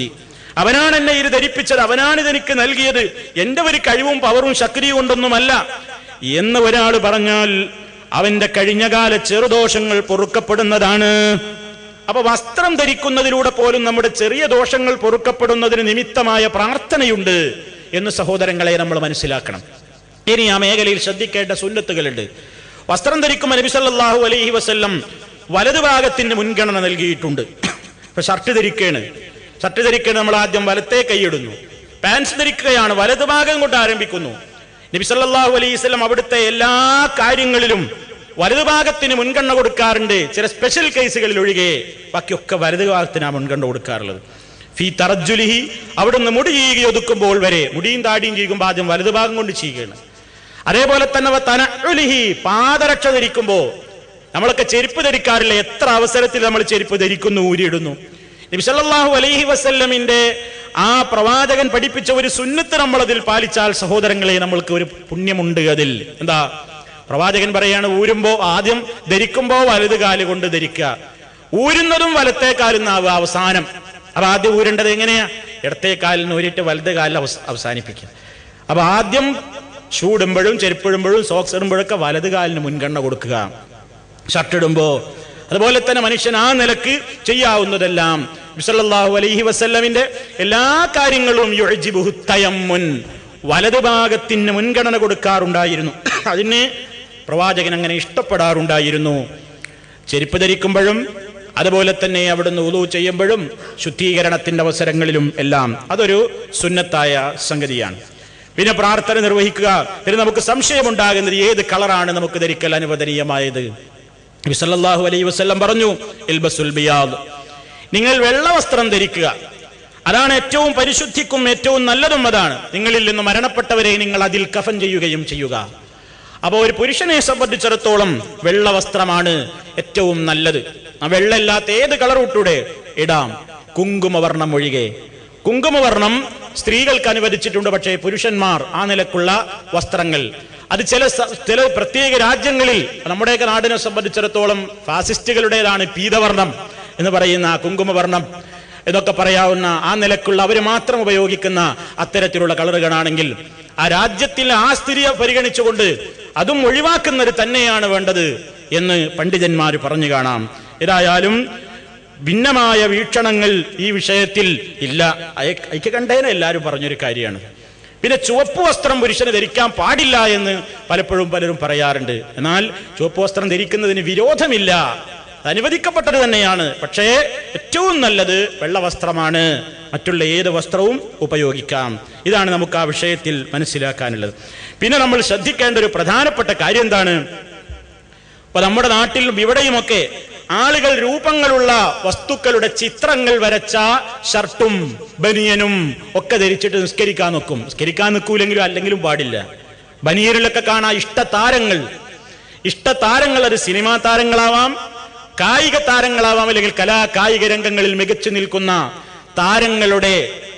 അവനാണ് എന്നെ ഇത് ധരിപ്പിച്ചത് അവനാണ് ഇതെനിക്ക് നൽകിയത് എന്റെ ഒരു കഴിവും പവറും ശക്തിയും കൊണ്ടൊന്നുമല്ല എന്ന് ഒരാൾ പറഞ്ഞാൽ അവന്റെ കഴിഞ്ഞകാല ചെറുദോഷങ്ങൾ പൊറുക്കപ്പെടുന്നതാണ് അപ്പൊ വസ്ത്രം ധരിക്കുന്നതിലൂടെ പോലും നമ്മുടെ ചെറിയ ദോഷങ്ങൾ പൊറുക്കപ്പെടുന്നതിന് നിമിത്തമായ പ്രാർത്ഥനയുണ്ട് എന്ന് സഹോദരങ്ങളെ നമ്മൾ മനസ്സിലാക്കണം ഇനി ആ മേഖലയിൽ ശ്രദ്ധിക്കേണ്ട സുന്നത്തുകളുണ്ട് വസ്ത്രം ധരിക്കുമ്പോൾ നബി സല്ലല്ലാഹു അലൈഹി വസല്ലം വലതുഭാഗത്തിന് മുൻഗണന നൽകിയിട്ടുണ്ട് ഇപ്പൊ ഷർട്ട് ധരിക്കുകയാണ് ഷർട്ട് ധരിക്കുകയാണ് നമ്മൾ ആദ്യം വലത്തെ കൈയിടുന്നു പാൻസ് ധരിക്കുകയാണ് വലതുഭാഗം കൊണ്ട് ആരംഭിക്കുന്നു നബി സല്ലല്ലാഹു അലൈഹി വസല്ലം അവിടുത്തെ എല്ലാ കാര്യങ്ങളിലും വലതുഭാഗത്തിന് മുൻഗണന കൊടുക്കാറുണ്ട് ചില സ്പെഷ്യൽ കേസുകളിൽ ഒഴികെ ബാക്കിയൊക്കെ വലതുഭാഗത്തിനാണ് മുൻഗണന കൊടുക്കാറുള്ളത് ഫീ തറജുലിഹി അവിടുന്ന് മുടി ചെയ്യുക ഒതുക്കുമ്പോൾ വരെ മുടിയും താടിയും ചെയ്യുമ്പോൾ ആദ്യം വലതുഭാഗം കൊണ്ട് ചെയ്യുകയാണ് അതേപോലെ തന്നെ വ തനഉലിഹി പാദരക്ഷ ധരിക്കുമ്പോ നമ്മളൊക്കെ ചെരുപ്പ് ധരിക്കാറില്ല എത്ര അവസരത്തിൽ നമ്മൾ ചെരുപ്പ് ധരിക്കുന്നു ഊരിയിടുന്നു നബി സല്ലല്ലാഹു അലൈഹി വസല്ലമിന്റെ ആ പ്രവാചകൻ പഠിപ്പിച്ച ഒരു സുന്നത്ത് നമ്മൾ അതിൽ പാലിച്ചാൽ സഹോദരങ്ങളെ നമ്മൾക്ക് ഒരു പുണ്യമുണ്ട് അതിൽ എന്താ പ്രവാചകൻ പറയാണ് ഊരുമ്പോ ആദ്യം ധരിക്കുമ്പോ വലത് കാല് കൊണ്ട് ധരിക്കുക ഊരുന്നതും വലത്തെ കാലുന്നാവുക അവസാനം അപ്പൊ ആദ്യം ഊരേണ്ടത് എങ്ങനെയാ ഇടത്തെ കാലിൽ നിന്ന് ഊരിയിട്ട് വലത് കാലിൽ അവസ- അവസാനിപ്പിക്കുക അപ്പൊ ആദ്യം ഷൂടുമ്പോഴും ചെരുപ്പിടുമ്പോഴും സോക്സ് ഇടുമ്പോഴൊക്കെ വലത് കാലിന് മുൻഗണന കൊടുക്കുക ഷർട്ട് ഇടുമ്പോ അതുപോലെ തന്നെ മനുഷ്യൻ ആ നിലക്ക് ചെയ്യാവുന്നതെല്ലാം വിസല്ലാഹു അലൈഹി വസല്ലമിന്റെ എല്ലാ കാര്യങ്ങളും യുഅ്ജിബുഹു തയമ്മുൻ വലതുഭാഗത്തിന് മുൻഗണന കൊടുക്കാറുണ്ടായിരുന്നു അതിന് പ്രവാചകൻ അങ്ങനെ ഇഷ്ടപ്പെടാറുണ്ടായിരുന്നു ചെരുപ്പ് ധരിക്കുമ്പോഴും അതുപോലെ തന്നെ അവിടുന്ന് ഉളു ചെയ്യുമ്പോഴും ശുദ്ധീകരണത്തിന്റെ അവസരങ്ങളിലും എല്ലാം അതൊരു സുന്നത്തായ സംഗതിയാണ് പിന്നെ പ്രാർത്ഥന നിർവഹിക്കുക പിന്നെ നമുക്ക് സംശയമുണ്ടാകുന്നത് ഏത് കളറാണ് നമുക്ക് ധരിക്കൽ അനുവദനീയമായത് നബി സല്ലല്ലാഹു അലൈഹി വസല്ലം പറഞ്ഞു ഇൽബസുൽ ബിയാദ് നിങ്ങൾ വെള്ള വസ്ത്രം ധരിക്കുക അതാണ് ഏറ്റവും പരിശുദ്ധിക്കും ഏറ്റവും നല്ലതും അതാണ് നിങ്ങളിൽ നിന്ന് മരണപ്പെട്ടവരെ നിങ്ങൾ അതിൽ കഫൻ ചെയ്യുകയും ചെയ്യുക അപ്പോൾ ഒരു പുരുഷനെ സംബന്ധിച്ചിടത്തോളം വെള്ള വസ്ത്രമാണ് ഏറ്റവും നല്ലത് ആ വെള്ളമില്ലാത്ത ഏത് കളർ ഇട്ടൂടെ ഇടാം കുങ്കുമവർണം ഒഴികെ കുങ്കുമവർണം സ്ത്രീകൾക്ക് അനുവദിച്ചിട്ടുണ്ട് പക്ഷേ പുരുഷന്മാർ ആ നിലക്കുള്ള വസ്ത്രങ്ങൾ അത് ചില സ- ചില പ്രത്യേക രാജ്യങ്ങളിൽ നമ്മുടെയൊക്കെ നാടിനെ സംബന്ധിച്ചിടത്തോളം ഫാസിസ്റ്റുകളുടേതാണ് പീതവർണം എന്ന് പറയുന്ന ആ കുങ്കുമവർണം എന്നൊക്കെ പറയാവുന്ന ആ നിലക്കുള്ള അവർ മാത്രം ഉപയോഗിക്കുന്ന അത്തരത്തിലുള്ള കളറുകളാണെങ്കിൽ ആ രാജ്യത്തിൽ ആ സ്ഥിതിയെ പരിഗണിച്ചുകൊണ്ട് അതും ഒഴിവാക്കുന്നത് തന്നെയാണ് വേണ്ടത് എന്ന് പണ്ഡിതന്മാർ പറഞ്ഞു കാണാം ഏതായാലും ഭിന്നമായ വീക്ഷണങ്ങൾ ഈ വിഷയത്തിൽ ഇല്ല അയ- ഐക്യകണ്ഠേന എല്ലാവരും പറഞ്ഞൊരു കാര്യമാണ് പിന്നെ ചുവപ്പ് വസ്ത്രം പുരുഷന് ധരിക്കാൻ പാടില്ല എന്ന് പലപ്പോഴും പലരും പറയാറുണ്ട് എന്നാൽ ചുവപ്പ് വസ്ത്രം ധരിക്കുന്നതിന് വിരോധമില്ല അത് അനുവദിക്കപ്പെട്ടത് തന്നെയാണ് പക്ഷേ ഏറ്റവും നല്ലത് വെള്ള വസ്ത്രമാണ് മറ്റുള്ള ഏത് വസ്ത്രവും ഉപയോഗിക്കാം ഇതാണ് നമുക്ക് ആ വിഷയത്തിൽ മനസ്സിലാക്കാനുള്ളത് പിന്നെ നമ്മൾ ശ്രദ്ധിക്കേണ്ട ഒരു പ്രധാനപ്പെട്ട കാര്യം എന്താണ് അപ്പൊ നമ്മുടെ നാട്ടിലും ഇവിടെയുമൊക്കെ ആളുകൾ രൂപങ്ങളുള്ള വസ്തുക്കളുടെ ചിത്രങ്ങൾ വരച്ച ഷർട്ടും ബനിയനും ഒക്കെ ധരിച്ചിട്ട് നിസ്കരിക്കാൻ നിൽക്കും നിസ്കരിക്കാൻ നിൽക്കൂലെങ്കിലും അല്ലെങ്കിലും പാടില്ല ബനിയനിലൊക്കെ കാണാം ഇഷ്ടതാരങ്ങൾ ഇഷ്ടതാരങ്ങൾ അത് സിനിമാ താരങ്ങളാവാം കായിക താരങ്ങളാവാം അല്ലെങ്കിൽ കലാ കായിക രംഗങ്ങളിൽ മികച്ചു നിൽക്കുന്ന താരങ്ങളുടെ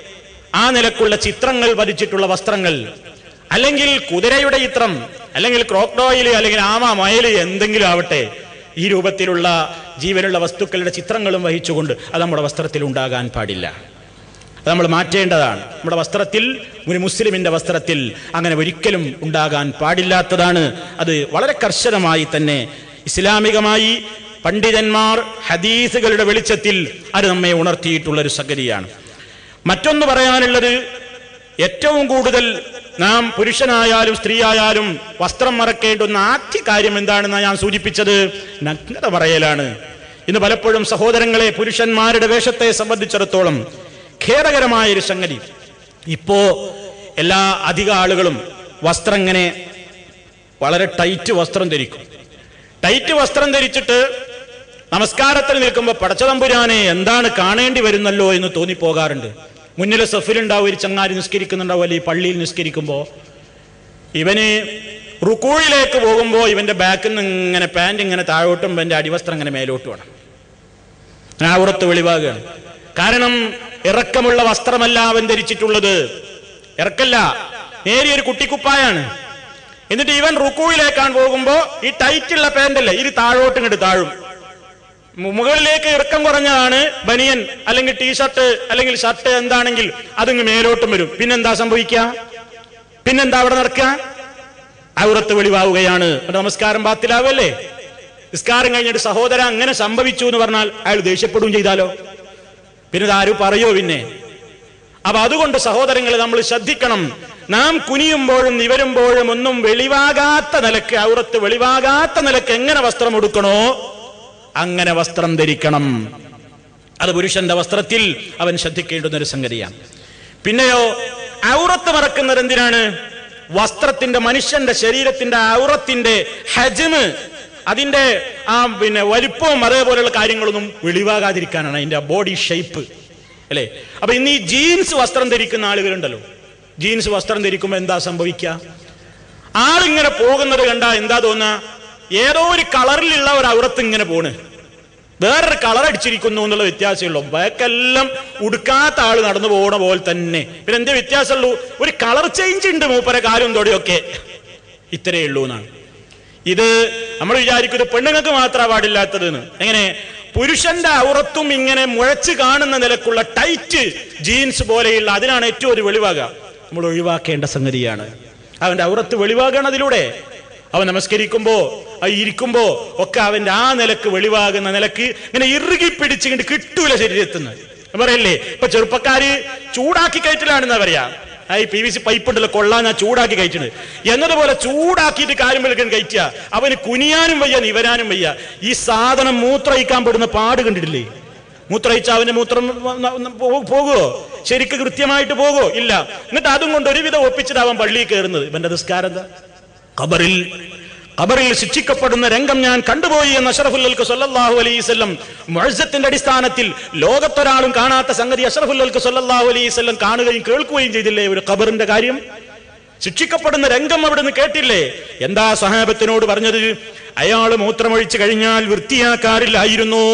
ആ നിലക്കുള്ള ചിത്രങ്ങൾ വരച്ചിട്ടുള്ള വസ്ത്രങ്ങൾ അല്ലെങ്കിൽ കുതിരയുടെ ചിത്രം അല്ലെങ്കിൽ ക്രോക്ഡോയിൽ അല്ലെങ്കിൽ ആമ മയല് എന്തെങ്കിലും ആവട്ടെ ഈ രൂപത്തിലുള്ള ജീവനുള്ള വസ്തുക്കളുടെ ചിത്രങ്ങളും വഹിച്ചുകൊണ്ട് അത് നമ്മുടെ വസ്ത്രത്തിൽ ഉണ്ടാകാൻ പാടില്ല അത് നമ്മൾ മാറ്റേണ്ടതാണ് നമ്മുടെ വസ്ത്രത്തിൽ ഒരു മുസ്ലിമിന്റെ വസ്ത്രത്തിൽ അങ്ങനെ ഒരിക്കലും ഉണ്ടാകാൻ പാടില്ലാത്തതാണ് അത് വളരെ കർശനമായി തന്നെ ഇസ്ലാമികമായി പണ്ഡിതന്മാർ ഹദീസുകളുടെ വെളിച്ചത്തിൽ അത് നമ്മെ ഉണർത്തിയിട്ടുള്ള ഒരു സംഗതിയാണ് മറ്റൊന്ന് പറയാനുള്ളത് ഏറ്റവും കൂടുതൽ നാം പുരുഷനായാലും സ്ത്രീയായാലും വസ്ത്രം മറക്കേണ്ടുന്ന ആദ്യ കാര്യം എന്താണെന്ന് ഞാൻ സൂചിപ്പിച്ചത് നഗ്നത പറയലാണ് ഇന്ന് പലപ്പോഴും സഹോദരങ്ങളെ പുരുഷന്മാരുടെ വേഷത്തെ സംബന്ധിച്ചിടത്തോളം ഖേദകരമായ ഒരു സംഗതി ഇപ്പോ എല്ലാ അധിക ആളുകളും വസ്ത്രം ഇങ്ങനെ വളരെ ടൈറ്റ് വസ്ത്രം ധരിക്കും ടൈറ്റ് വസ്ത്രം ധരിച്ചിട്ട് നമസ്കാരത്തിൽ നിൽക്കുമ്പോൾ പടച്ചതമ്പുരാനെ എന്താണ് കാണേണ്ടി വരുന്നല്ലോ എന്ന് തോന്നിപ്പോകാറുണ്ട് മുന്നിലെ സഫിലുണ്ടാവും ഒരു ചങ്ങാരി നിസ്കരിക്കുന്നുണ്ടാവും അല്ലെങ്കിൽ പള്ളിയിൽ നിസ്കരിക്കുമ്പോൾ ഇവന് റുക്കൂഴിലേക്ക് പോകുമ്പോൾ ഇവന്റെ ബാക്കിൽ നിന്ന് ഇങ്ങനെ പാൻറ് ഇങ്ങനെ താഴോട്ടും ഇവന്റെ അടിവസ്ത്രം ഇങ്ങനെ മേലോട്ട് വേണം ആവുറത്ത് വെളിവാകുകയാണ് കാരണം ഇറക്കമുള്ള വസ്ത്രമല്ല അവൻ ധരിച്ചിട്ടുള്ളത് ഇറക്കല്ല നേരിയൊരു കുട്ടിക്കുപ്പായാണ് എന്നിട്ട് ഇവൻ റുക്കൂയിലേക്കാൻ പോകുമ്പോ ഈ ടൈറ്റുള്ള പാൻ്റല്ലേ ഇത് താഴോട്ട് ഇങ്ങോട്ട് താഴും മു- മുകളിലേക്ക് ഇറക്കം കുറഞ്ഞതാണ് ബനിയൻ അല്ലെങ്കിൽ ടീഷർട്ട് അല്ലെങ്കിൽ ഷർട്ട് എന്താണെങ്കിൽ അതിങ്ങ് മേലോട്ടും വരും പിന്നെന്താ സംഭവിക്കുക പിന്നെന്താ അവിടെ നടക്കുക ഔറത്ത് വെളിവാവുകയാണ് അപ്പൊ നമസ്കാരം ബാത്തിലാവല്ലേ നിസ്കാരം കഴിഞ്ഞിട്ട് സഹോദര അങ്ങനെ സംഭവിച്ചു എന്ന് പറഞ്ഞാൽ അയാൾ ദേഷ്യപ്പെടുകയും ചെയ്താലോ പിന്നെ ഇതാരും പറയോ പിന്നെ അപ്പൊ അതുകൊണ്ട് സഹോദരങ്ങളെ നമ്മൾ ശ്രദ്ധിക്കണം നാം കുനിയുമ്പോഴും നിവരുമ്പോഴും ഒന്നും വെളിവാകാത്ത നിലക്ക് ഔറത്ത് വെളിവാകാത്ത നിലക്ക് എങ്ങനെ വസ്ത്രം എടുക്കണോ അങ്ങനെ വസ്ത്രം ധരിക്കണം അത് പുരുഷന്റെ വസ്ത്രത്തിൽ അവൻ ശ്രദ്ധിക്കേണ്ടുന്ന ഒരു സംഗതിയാണ് പിന്നെയോ ഔറത്ത് മറക്കുന്നത് എന്തിനാണ് വസ്ത്രത്തിന്റെ മനുഷ്യന്റെ ശരീരത്തിന്റെ ഔറത്തിന്റെ ഹജ്മ് അതിന്റെ ആ പിന്നെ വലിപ്പവും അതേപോലെയുള്ള കാര്യങ്ങളൊന്നും വെളിവാകാതിരിക്കാനാണ് അതിന്റെ ബോഡി ഷേപ്പ് അല്ലേ അപ്പൊ ഇന്ന് ഈ ജീൻസ് വസ്ത്രം ധരിക്കുന്ന ആളുകളുണ്ടല്ലോ ജീൻസ് വസ്ത്രം ധരിക്കുമ്പോൾ എന്താ സംഭവിക്കുക ആളിങ്ങനെ പോകുന്നത് കണ്ടാ എന്താ തോന്നുക ഏതോ ഒരു കളറിലുള്ള ഒരു ഔറത്ത് ഇങ്ങനെ പോണ് വേറൊരു കളർ അടിച്ചിരിക്കുന്നു എന്നുള്ള വ്യത്യാസമുള്ളൂ ബാക്കെല്ലാം ഉടുക്കാത്ത ആള് നടന്നു പോകണ പോലെ തന്നെ പിന്നെ എന്താ വ്യത്യാസമുള്ളൂ ഒരു കളർ ചേഞ്ച് ഉണ്ട് മൂപ്പര കാലും തൊടിയൊക്കെ ഇത്രയേ ഉള്ളൂ എന്നാണ് ഇത് നമ്മൾ വിചാരിക്കുന്നത് പെണ്ണുങ്ങൾക്ക് മാത്രമാണ് പാടില്ലാത്തതെന്ന് എങ്ങനെ പുരുഷന്റെ ഔറത്തും ഇങ്ങനെ മുഴച്ച് കാണുന്ന നിലക്കുള്ള ടൈറ്റ് ജീൻസ് പോലെയുള്ള അതിനാണ് ഏറ്റവും ഒരു വെളിവാകുക നമ്മൾ ഒഴിവാക്കേണ്ട സംഗതിയാണ് അവന്റെ ഔറത്ത് വെളിവാകണം അതിലൂടെ അവൻ നമസ്കരിക്കുമ്പോ ആ ഇരിക്കുമ്പോ ഒക്കെ അവന്റെ ആ നിലക്ക് വെളിവാകുന്ന നിലക്ക് ഇങ്ങനെ ഇറുകി പിടിച്ചിട്ട് കിട്ടൂല ശരീരത്തുനിന്ന് പറയല്ലേ ഇപ്പൊ ചെറുപ്പക്കാര് ചൂടാക്കി കയറ്റലാണെന്നാ പറയാ ആ ഈ പി വി സി പൈപ്പ് ഉണ്ടല്ലോ കൊള്ളാൻ ഞാൻ ചൂടാക്കി കഴിച്ചത് എന്നതുപോലെ ചൂടാക്കിയിട്ട് കാര്യം വിളിക്കാൻ കയറ്റുക അവന് കുനിയാനും വയ്യ നിവരാനും വയ്യ ഈ സാധനം മൂത്രയിക്കാൻ പെടുന്ന പാട് കണ്ടിട്ടില്ലേ മൂത്രയിച്ച അവന്റെ മൂത്രം വ- ന- പോ- പോകുവോ ശരിക്ക് കൃത്യമായിട്ട് പോകുവോ ഇല്ല എന്നിട്ട് അതും കൊണ്ട് ഒരുവിധം ഒപ്പിച്ചിട്ട് അവൻ പള്ളിയിൽ കയറുന്നത് ഇവന്റെ നിസ്കാരം എന്താ ഖബറിൽ ഖബറിൽ ശിക്ഷിക്കപ്പെടുന്ന രംഗം ഞാൻ കണ്ടുപോയി എന്ന് അഷറഫുല്ലൽക്ക് സല്ലല്ലാഹു അലൈഹിസ്സല്ലം മുഅസ്സത്തിന്റെ അടിസ്ഥാനത്തിൽ ലോകത്തൊരാളും കാണാത്ത സംഗതി അഷറഫുല്ലൽക്ക് സല്ലല്ലാഹു അലൈഹിസ്സല്ലം കാണുകയും കേൾക്കുകയും ചെയ്തില്ലേ ഒരു ഖബറിന്റെ കാര്യം ശിക്ഷിക്കപ്പെടുന്ന രംഗം അവിടെ നിന്ന് കേട്ടില്ലേ എന്താ സഹാബത്തിനോട് പറഞ്ഞത് അയാൾ മൂത്രമൊഴിച്ചു കഴിഞ്ഞാൽ വൃത്തിയാക്കാറില്ലായിരുന്നു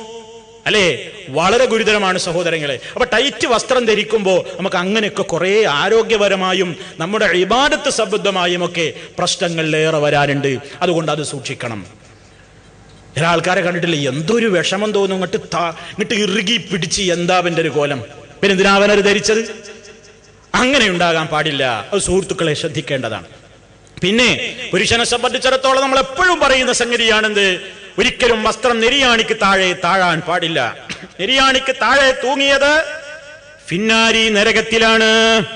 അല്ലേ വളരെ ഗുരുതരമാണ് സഹോദരങ്ങളെ അപ്പൊ ടൈറ്റ് വസ്ത്രം ധരിക്കുമ്പോൾ നമുക്ക് അങ്ങനെയൊക്കെ കുറെ ആരോഗ്യപരമായും നമ്മുടെ ഇബാദത്ത് സംബന്ധമായും ഒക്കെ പ്രശ്നങ്ങളിലേറെ വരാനുണ്ട് അതുകൊണ്ട് അത് സൂക്ഷിക്കണം ചില ആൾക്കാരെ കണ്ടിട്ടില്ലേ എന്തൊരു വിഷമം തോന്നും ഇങ്ങോട്ട് താ- ഇങ്ങോട്ട് ഇറുകി പിടിച്ച് എന്താ അവന്റെ ഒരു കോലം പിന്നെ എന്തിനാ അവനത് ധരിച്ചത് അങ്ങനെ ഉണ്ടാകാൻ പാടില്ല അത് സുഹൃത്തുക്കളെ ശ്രദ്ധിക്കേണ്ടതാണ് പിന്നെ പുരുഷനെ സംബന്ധിച്ചിടത്തോളം നമ്മൾ എപ്പോഴും പറയുന്ന സംഗതിയാണെന്ത് ഒരിക്കലും വസ്ത്രം നെരിയാണിക്ക് താഴെ താഴാൻ പാടില്ല നെരിയാണിക്ക് താഴെ തൂങ്ങിയത് ഫിന്നാരി നരകത്തിലാണ്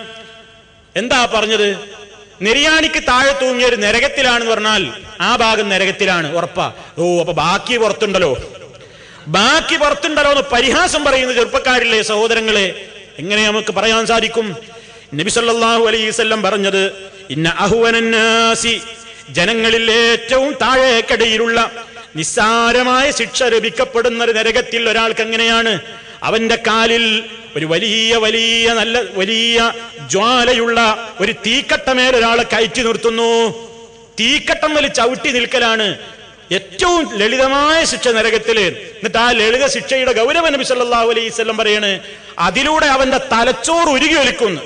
എന്താ പറഞ്ഞത് നെരിയാണിക്ക് താഴെ തൂങ്ങിയ ഒരു നരകത്തിലാണെന്ന് പറഞ്ഞാൽ ആ ഭാഗം നരകത്തിലാണ് ഉറപ്പാ ഓ അപ്പൊ ബാക്കി പുറത്തുണ്ടല്ലോ ബാക്കി പുറത്തുണ്ടല്ലോ എന്ന് പരിഹാസം പറയുന്ന ചെറുപ്പക്കാരില്ലേ സഹോദരങ്ങളെ എങ്ങനെ നമുക്ക് പറയാൻ സാധിക്കും നബി സല്ലല്ലാഹു അലൈഹി വസല്ലം പറഞ്ഞത് ഇന്ന അഹുവനന്നാസി ജനങ്ങളിൽ ഏറ്റവും താഴേക്കടയിലുള്ള നിസ്സാരമായ ശിക്ഷ ലഭിക്കപ്പെടുന്ന ഒരു നരകത്തിൽ ഒരാൾക്ക് എങ്ങനെയാണ് അവന്റെ കാലിൽ ഒരു വലിയ വലിയ നല്ല വലിയ ജ്വാലയുള്ള ഒരു തീക്കട്ടമേൽ ഒരാളെ കയറ്റി നിർത്തുന്നു തീക്കട്ടം വലി ചവിട്ടി നിൽക്കലാണ് ഏറ്റവും ലളിതമായ ശിക്ഷ നരകത്തില് എന്നിട്ട് ആ ലളിത ശിക്ഷയുടെ ഗൗരവ നബി സല്ലല്ലാഹു അലൈഹി വസല്ലം പറയാണ് അതിലൂടെ അവന്റെ തലച്ചോറ് ഉരുകി ഒലിക്കുന്നു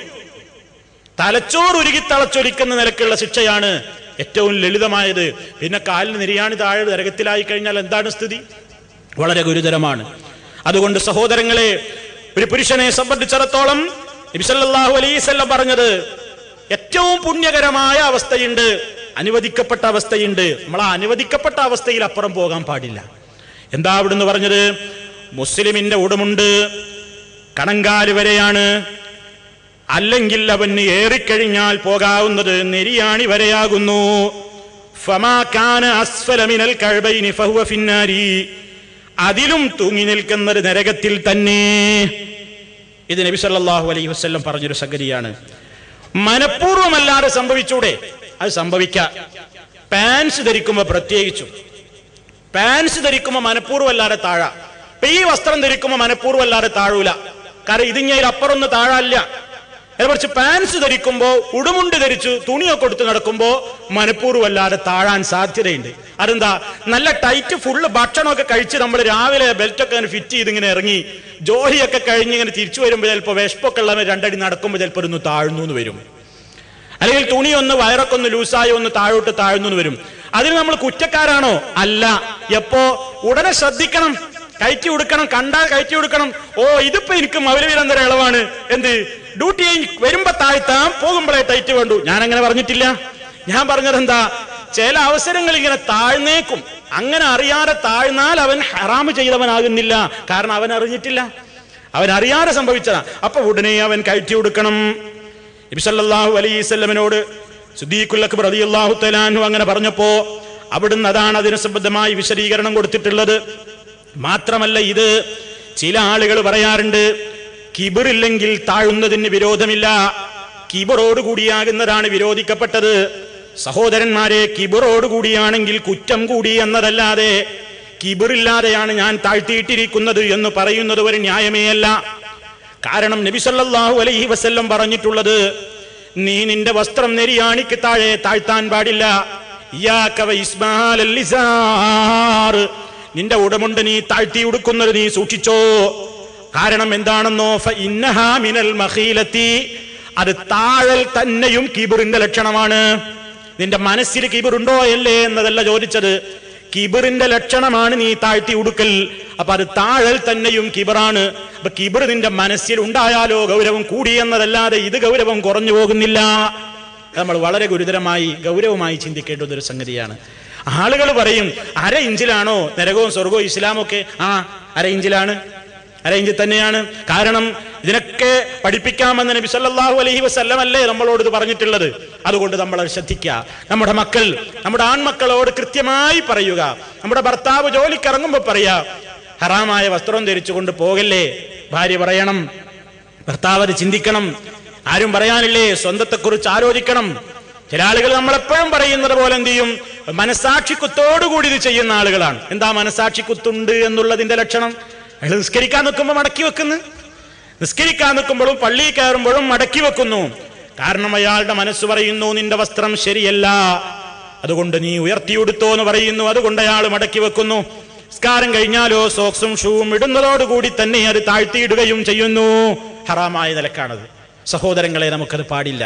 തലച്ചോറ് ഉരുകി തളച്ചൊലിക്കുന്ന നിലക്കുള്ള ശിക്ഷയാണ് ഏറ്റവും ലളിതമായത് പിന്നെ കാലിന് നിര്യാണി താഴെ നരകത്തിലായി കഴിഞ്ഞാൽ എന്താണ് സ്ഥിതി വളരെ ഗുരുതരമാണ് അതുകൊണ്ട് സഹോദരങ്ങളെ ഒരു പുരുഷനെ സംബന്ധിച്ചിടത്തോളം നബി സല്ലല്ലാഹു അലൈഹി വസല്ലം പറഞ്ഞത് ഏറ്റവും പുണ്യകരമായ അവസ്ഥയുണ്ട് അനുവദിക്കപ്പെട്ട അവസ്ഥയുണ്ട് നമ്മൾ ആ അനുവദിക്കപ്പെട്ട അവസ്ഥയിൽ അപ്പുറം പോകാൻ പാടില്ല എന്താ അവിടുന്ന് പറഞ്ഞത് മുസ്ലിമിന്റെ ഉടമുണ്ട് കണങ്കാല് വരെയാണ് അല്ലെങ്കിൽ അവന് ഏറിക്കഴിഞ്ഞാൽ പോകാവുന്നത് നെരിയാണി വരെയാകുന്നു ഫമാ കാന അസ്ഫല മിനൽ കഅബൈനി ഫഹുവ ഫിന്നാരി അതിലും തൂങ്ങി നിൽക്കുന്ന ഒരു നരകത്തിൽ തന്നെ ഇത് നബി സല്ലല്ലാഹു അലൈഹി വസല്ലം പറഞ്ഞൊരു സംഗതിയാണ് മനഃപൂർവ്വമല്ലാതെ സംഭവിച്ചൂടെ അത് സംഭവിക്കാം പാൻസ് ധരിക്കുമ്പോൾ പ്രത്യേകിച്ചും പാൻസ് ധരിക്കുമ്പോൾ മനഃപൂർവ്വമല്ലാതെ താഴാ ഇപ്പൊ ഈ വസ്ത്രം ധരിക്കുമ്പോൾ മനഃപൂർവ്വമല്ലാതെ താഴൂല കാരണം ഇതിങ്ങനെ അപ്പുറമൊന്നും താഴാല്ല കുറച്ച് പാൻസ് ധരിക്കുമ്പോ ഉടുമുണ്ട് ധരിച്ചു തുണിയൊക്കെ കൊടുത്ത് നടക്കുമ്പോ മനഃപൂർവ്വമല്ലാതെ താഴാൻ സാധ്യതയുണ്ട് അതെന്താ നല്ല ടൈറ്റ് ഫുള്ള് ഭക്ഷണമൊക്കെ കഴിച്ച് നമ്മൾ രാവിലെ ബെൽറ്റൊക്കെ അങ്ങനെ ഫിറ്റ് ചെയ്ത് ഇങ്ങനെ ഇറങ്ങി ജോലിയൊക്കെ കഴിഞ്ഞ് ഇങ്ങനെ തിരിച്ചു വരുമ്പോൾ ചിലപ്പോൾ വിശപ്പൊക്കെ ഉള്ളവർ രണ്ടടി നടക്കുമ്പോൾ ചിലപ്പോൾ ഒന്ന് താഴ്ന്നു എന്ന് വരും അല്ലെങ്കിൽ തുണി ഒന്ന് വയറൊക്കെ ഒന്ന് ലൂസായി ഒന്ന് താഴോട്ട് താഴ്ന്നു എന്ന് വരും അതിന് നമ്മൾ കുറ്റക്കാരാണോ അല്ല എപ്പോ ഉടനെ ശ്രദ്ധിക്കണം കയറ്റി കൊടുക്കണം കണ്ടാൽ കയറ്റി കൊടുക്കണം ഓ ഇതിപ്പോ എനിക്ക് മൗലവിരന്തര ഇളവാണ് എന്ത് ഡ്യൂട്ടി കഴിഞ്ഞ് വരുമ്പോ താഴ്ത്താം പോകുമ്പോഴേ ടൈറ്റ് വേണ്ടു ഞാൻ അങ്ങനെ പറഞ്ഞിട്ടില്ല ഞാൻ പറഞ്ഞത് എന്താ ചില അവസരങ്ങൾ ഇങ്ങനെ താഴ്ന്നേക്കും അങ്ങനെ അറിയാതെ താഴ്ന്നാൽ അവൻ ഹറാമ് ചെയ്തവനാകുന്നില്ല കാരണം അവൻ അറിഞ്ഞിട്ടില്ല അവൻ അറിയാതെ സംഭവിച്ചതാ അപ്പൊ ഉടനെ അവൻ കയറ്റി കൊടുക്കണം നബിസല്ലാഹു അലൈവല്ലമിനോട് സുദ്ദീഖുൽ അക്ബർ റളിയല്ലാഹു തആലാഹു അങ്ങനെ പറഞ്ഞപ്പോ അവിടുന്ന് അതാണ് അതിന് സംബന്ധമായി വിശദീകരണം കൊടുത്തിട്ടുള്ളത് മാത്രമല്ല ഇത് ചില ആളുകൾ പറയാറുണ്ട് കിബിറില്ലെങ്കിൽ താഴുന്നതിന് വിരോധമില്ല കിബിറോട് കൂടിയാകുന്നതാണ് വിരോധിക്കപ്പെട്ടത് സഹോദരന്മാരെ കിബിറോട് കൂടിയാണെങ്കിൽ കുറ്റം കൂടി എന്നതല്ലാതെ കിബിറില്ലാതെയാണ് ഞാൻ താഴ്ത്തിയിട്ടിരിക്കുന്നത് എന്ന് പറയുന്നത് ഒരു ന്യായമേ അല്ല കാരണം നബി സല്ലല്ലാഹു അലൈഹി വസല്ലം പറഞ്ഞിട്ടുള്ളത് നീ നിന്റെ വസ്ത്രം നെരിയാണിക്ക് താഴെ താഴ്ത്താൻ പാടില്ല ഇയ്യാക വ ഇസ്മാലൽ ലിസാർ. നിന്റെ ഉടമുണ്ട് നീ താഴ്ത്തി ഉടുക്കുന്നത് നീ സൂക്ഷിച്ചോ കാരണം എന്താണെന്നോ ഫ ഇന്നഹാ മിനൽ മഖീലത്തി അത് താഴൽ തന്നെയും കിബിറിന്റെ ലക്ഷണമാണ് നിന്റെ മനസ്സിൽ കിബിറുണ്ടോ അല്ലേ എന്നതല്ല ചോദിച്ചത് കിബിറിന്റെ ലക്ഷണമാണ് നീ താഴ്ത്തി ഉടുക്കൽ അപ്പൊ അത് താഴൽ തന്നെയും കിബറാണ് അപ്പൊ കിബിർ നിന്റെ മനസ്സിൽ ഉണ്ടായാലോ ഗൗരവം കൂടി എന്നതല്ലാതെ ഇത് ഗൗരവം കുറഞ്ഞു പോകുന്നില്ല നമ്മൾ വളരെ ഗുരുതരമായി ഗൗരവമായി ചിന്തിക്കേണ്ട ഒരു സംഗതിയാണ് ആളുകൾ പറയും അര ഇഞ്ചിലാണോ നരകവും സ്വർഗവും ഇസ്ലാമൊക്കെ ആ അര ഇഞ്ചിലാണ് അര ഇഞ്ചിൽ തന്നെയാണ് കാരണം ഇതിനൊക്കെ പഠിപ്പിക്കാമെന്ന് നബി സല്ലല്ലാഹു അലൈഹി വസല്ലം അല്ലേ നമ്മളോട് ഇത് പറഞ്ഞിട്ടുള്ളത് അതുകൊണ്ട് നമ്മൾ അത് ശ്രദ്ധിക്കുക നമ്മുടെ മക്കൾ നമ്മുടെ ആൺമക്കളോട് കൃത്യമായി പറയുക നമ്മുടെ ഭർത്താവ് ജോലിക്കിറങ്ങുമ്പോൾ പറയാ ഹറാമായ വസ്ത്രം ധരിച്ചുകൊണ്ട് പോകല്ലേ ഭാര്യ പറയണം ഭർത്താവ് അത് ചിന്തിക്കണം ആരും പറയാനില്ലേ സ്വന്തത്തെക്കുറിച്ച് ആലോചിക്കണം ചില ആളുകൾ നമ്മളെപ്പോഴും പറയുന്നത് പോലെ എന്ത് ചെയ്യും മനസാക്ഷിക്കുത്തോടുകൂടി ഇത് ചെയ്യുന്ന ആളുകളാണ് എന്താ മനസാക്ഷിക്കുത്തുണ്ട് എന്നുള്ളതിന്റെ ലക്ഷണം അയാൾ നിസ്കരിക്കാൻ നിൽക്കുമ്പോൾ മടക്കി വെക്കുന്നു നിസ്കരിക്കാൻ നിൽക്കുമ്പോഴും പള്ളിയിൽ കയറുമ്പോഴും മടക്കി വെക്കുന്നു കാരണം അയാളുടെ മനസ്സ് പറയുന്നു നിന്റെ വസ്ത്രം ശരിയല്ല അതുകൊണ്ട് നീ ഉയർത്തിയെടുത്തോ എന്ന് പറയുന്നു അതുകൊണ്ട് അയാൾ മടക്കി വെക്കുന്നു നിസ്കാരം കഴിഞ്ഞാലോ സോക്സും ഷൂവും ഇടുന്നതോടുകൂടി തന്നെ അത് താഴ്ത്തിയിടുകയും ചെയ്യുന്നു ഹറാമായ നിലക്കാണത് സഹോദരങ്ങളെ നമുക്കത് പാടില്ല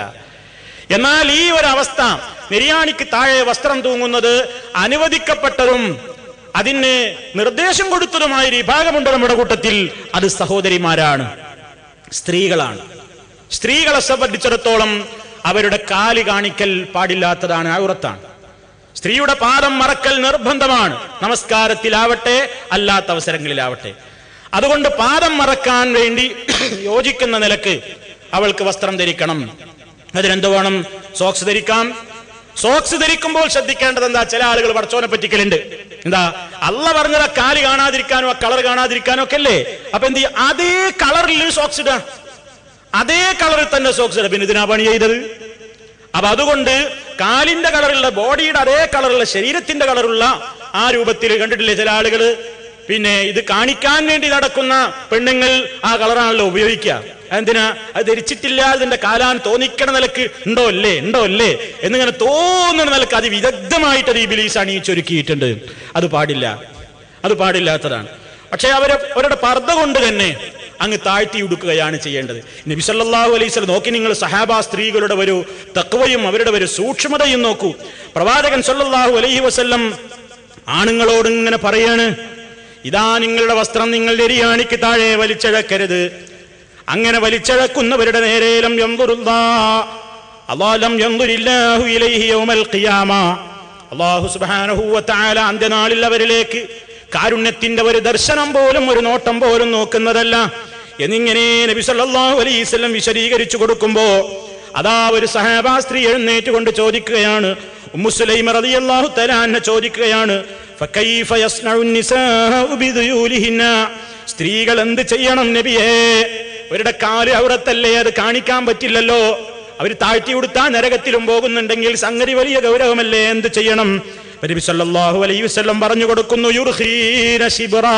എന്നാൽ ഈ ഒരു അവസ്ഥ നിര്യാണിക്ക് താഴെ വസ്ത്രം തൂങ്ങുന്നത് അനുവദിക്കപ്പെട്ടതും അതിന് നിർദ്ദേശം കൊടുത്തതുമായ ഒരു വിഭാഗമുണ്ട് നമ്മുടെ കൂട്ടത്തിൽ അത് സഹോദരിമാരാണ് സ്ത്രീകളാണ് സ്ത്രീകളെ സംബന്ധിച്ചിടത്തോളം അവരുടെ കാല് കാണിക്കൽ പാടില്ലാത്തതാണ് ഔറത്താണ് സ്ത്രീയുടെ പാദം മറക്കൽ നിർബന്ധമാണ് നമസ്കാരത്തിലാവട്ടെ അല്ലാത്ത അവസരങ്ങളിലാവട്ടെ അതുകൊണ്ട് പാദം മറക്കാൻ വേണ്ടി യോജിക്കുന്ന നിലക്ക് അവൾക്ക് വസ്ത്രം ധരിക്കണം അതിനെന്ത് വേണം സോക്സ് ധരിക്കാം സോക്സ് ധരിക്കുമ്പോൾ ശ്രദ്ധിക്കേണ്ടത് എന്താ ചില ആളുകൾ പടച്ചോനെ പറ്റിക്കലുണ്ട് എന്താ അല്ല പറഞ്ഞത് ആ കാല് കാണാതിരിക്കാനോ ആ കളർ കാണാതിരിക്കാനോ ഒക്കെ അല്ലേ അപ്പൊ എന്ത് ചെയ്യും അതേ കളറിൽ സോക്സ് ഇടാ അതേ കളറിൽ തന്നെ സോക്സ് ഇടാം പിന്നെ ഇതിനാ പണി ചെയ്തത് അപ്പൊ അതുകൊണ്ട് കാലിന്റെ കളറുള്ള ബോഡിയുടെ അതേ കളറുള്ള ശരീരത്തിന്റെ കളറുള്ള ആ രൂപത്തിൽ കണ്ടിട്ടില്ലേ ചില ആളുകള് പിന്നെ ഇത് കാണിക്കാൻ വേണ്ടി നടക്കുന്ന പെണ്ണുങ്ങൾ ആ കളറാണല്ലോ ഉപയോഗിക്കുക എന്തിനാ അത് ധരിച്ചിട്ടില്ല അതിന്റെ കാലാൻ തോന്നിക്കണ നിലക്ക് ഉണ്ടോ അല്ലേ ഉണ്ടോ അല്ലേ എന്നിങ്ങനെ തോന്നുന്ന നിലക്ക് അത് വിദഗ്ധമായിട്ട് അത് ഈ ബിലീസ് അണിയിച്ചൊരുക്കിയിട്ടുണ്ട് അത് പാടില്ല അത് പാടില്ലാത്തതാണ് പക്ഷെ അവരെ അവരുടെ പർദ്ദ കൊണ്ട് തന്നെ അങ്ങ് താഴ്ത്തി ഉടുക്കുകയാണ് ചെയ്യേണ്ടത് നബി സല്ലല്ലാഹു അലൈഹി വസല്ലം നോക്കി നിങ്ങൾ സഹാബ സ്ത്രീകളുടെ ഒരു തക്വയും അവരുടെ ഒരു സൂക്ഷ്മതയും നോക്കൂ പ്രവാചകൻ സല്ലല്ലാഹു അലൈഹി വസല്ലം ആണുങ്ങളോട് ഇങ്ങനെ പറയാണ് ഇതാ നിങ്ങളുടെ വസ്ത്രം നിങ്ങളുടെ എരിയാണിക്ക് താഴെ വലിച്ചഴക്കരുത് അങ്ങനെ വലിച്ചഴക്കുന്നവരുടെ നേരേലം യന്തുറുല്ലാ അള്ളാലം യന്തുരില്ലാഹു ഇലൈഹി യൗമൽ ഖിയാമ അള്ളാഹു സുബ്ഹാനഹു വ തആല അന്ത്യനാളിൽ അവരിലേക്ക് കാരുണ്യത്തിന്റെ ഒരു ദർശനം പോലും ഒരു നോട്ടം പോലും നോക്കുന്നതല്ല എന്നിങ്ങനെ നബി സല്ലല്ലാഹു അലൈഹി വസല്ലം വിശദീകരിച്ചു കൊടുക്കുമ്പോ അതാ ഒരു സഹാബാ സ്ത്രീ എഴുന്നേറ്റ് കൊണ്ട് ചോദിക്കുകയാണ് ഉമ്മു സുലൈമ റളിയല്ലാഹു തആല അൻഹ ചോദിക്കുകയാണ് ഫകൈഫ യസ്നഉ നിസാഉ ബിദുയൂലിഹിന്ന സ്ത്രീകൾ എന്ത് ചെയ്യണം നബിയേ അവരുടെ കാല് അവിടത്തല്ലേ അത് കാണിക്കാൻ പറ്റില്ലല്ലോ അവർ താഴ്ത്തി കൊടുത്താ നരകത്തിലും പോകുന്നുണ്ടെങ്കിൽ സംഗതി വലിയ ഗൗരവമല്ലേ എന്ത് ചെയ്യണം നബി സല്ലല്ലാഹു അലൈഹി വസല്ലം പറഞ്ഞു കൊടുക്കുന്നു യുർഖീന ശിബ്റാ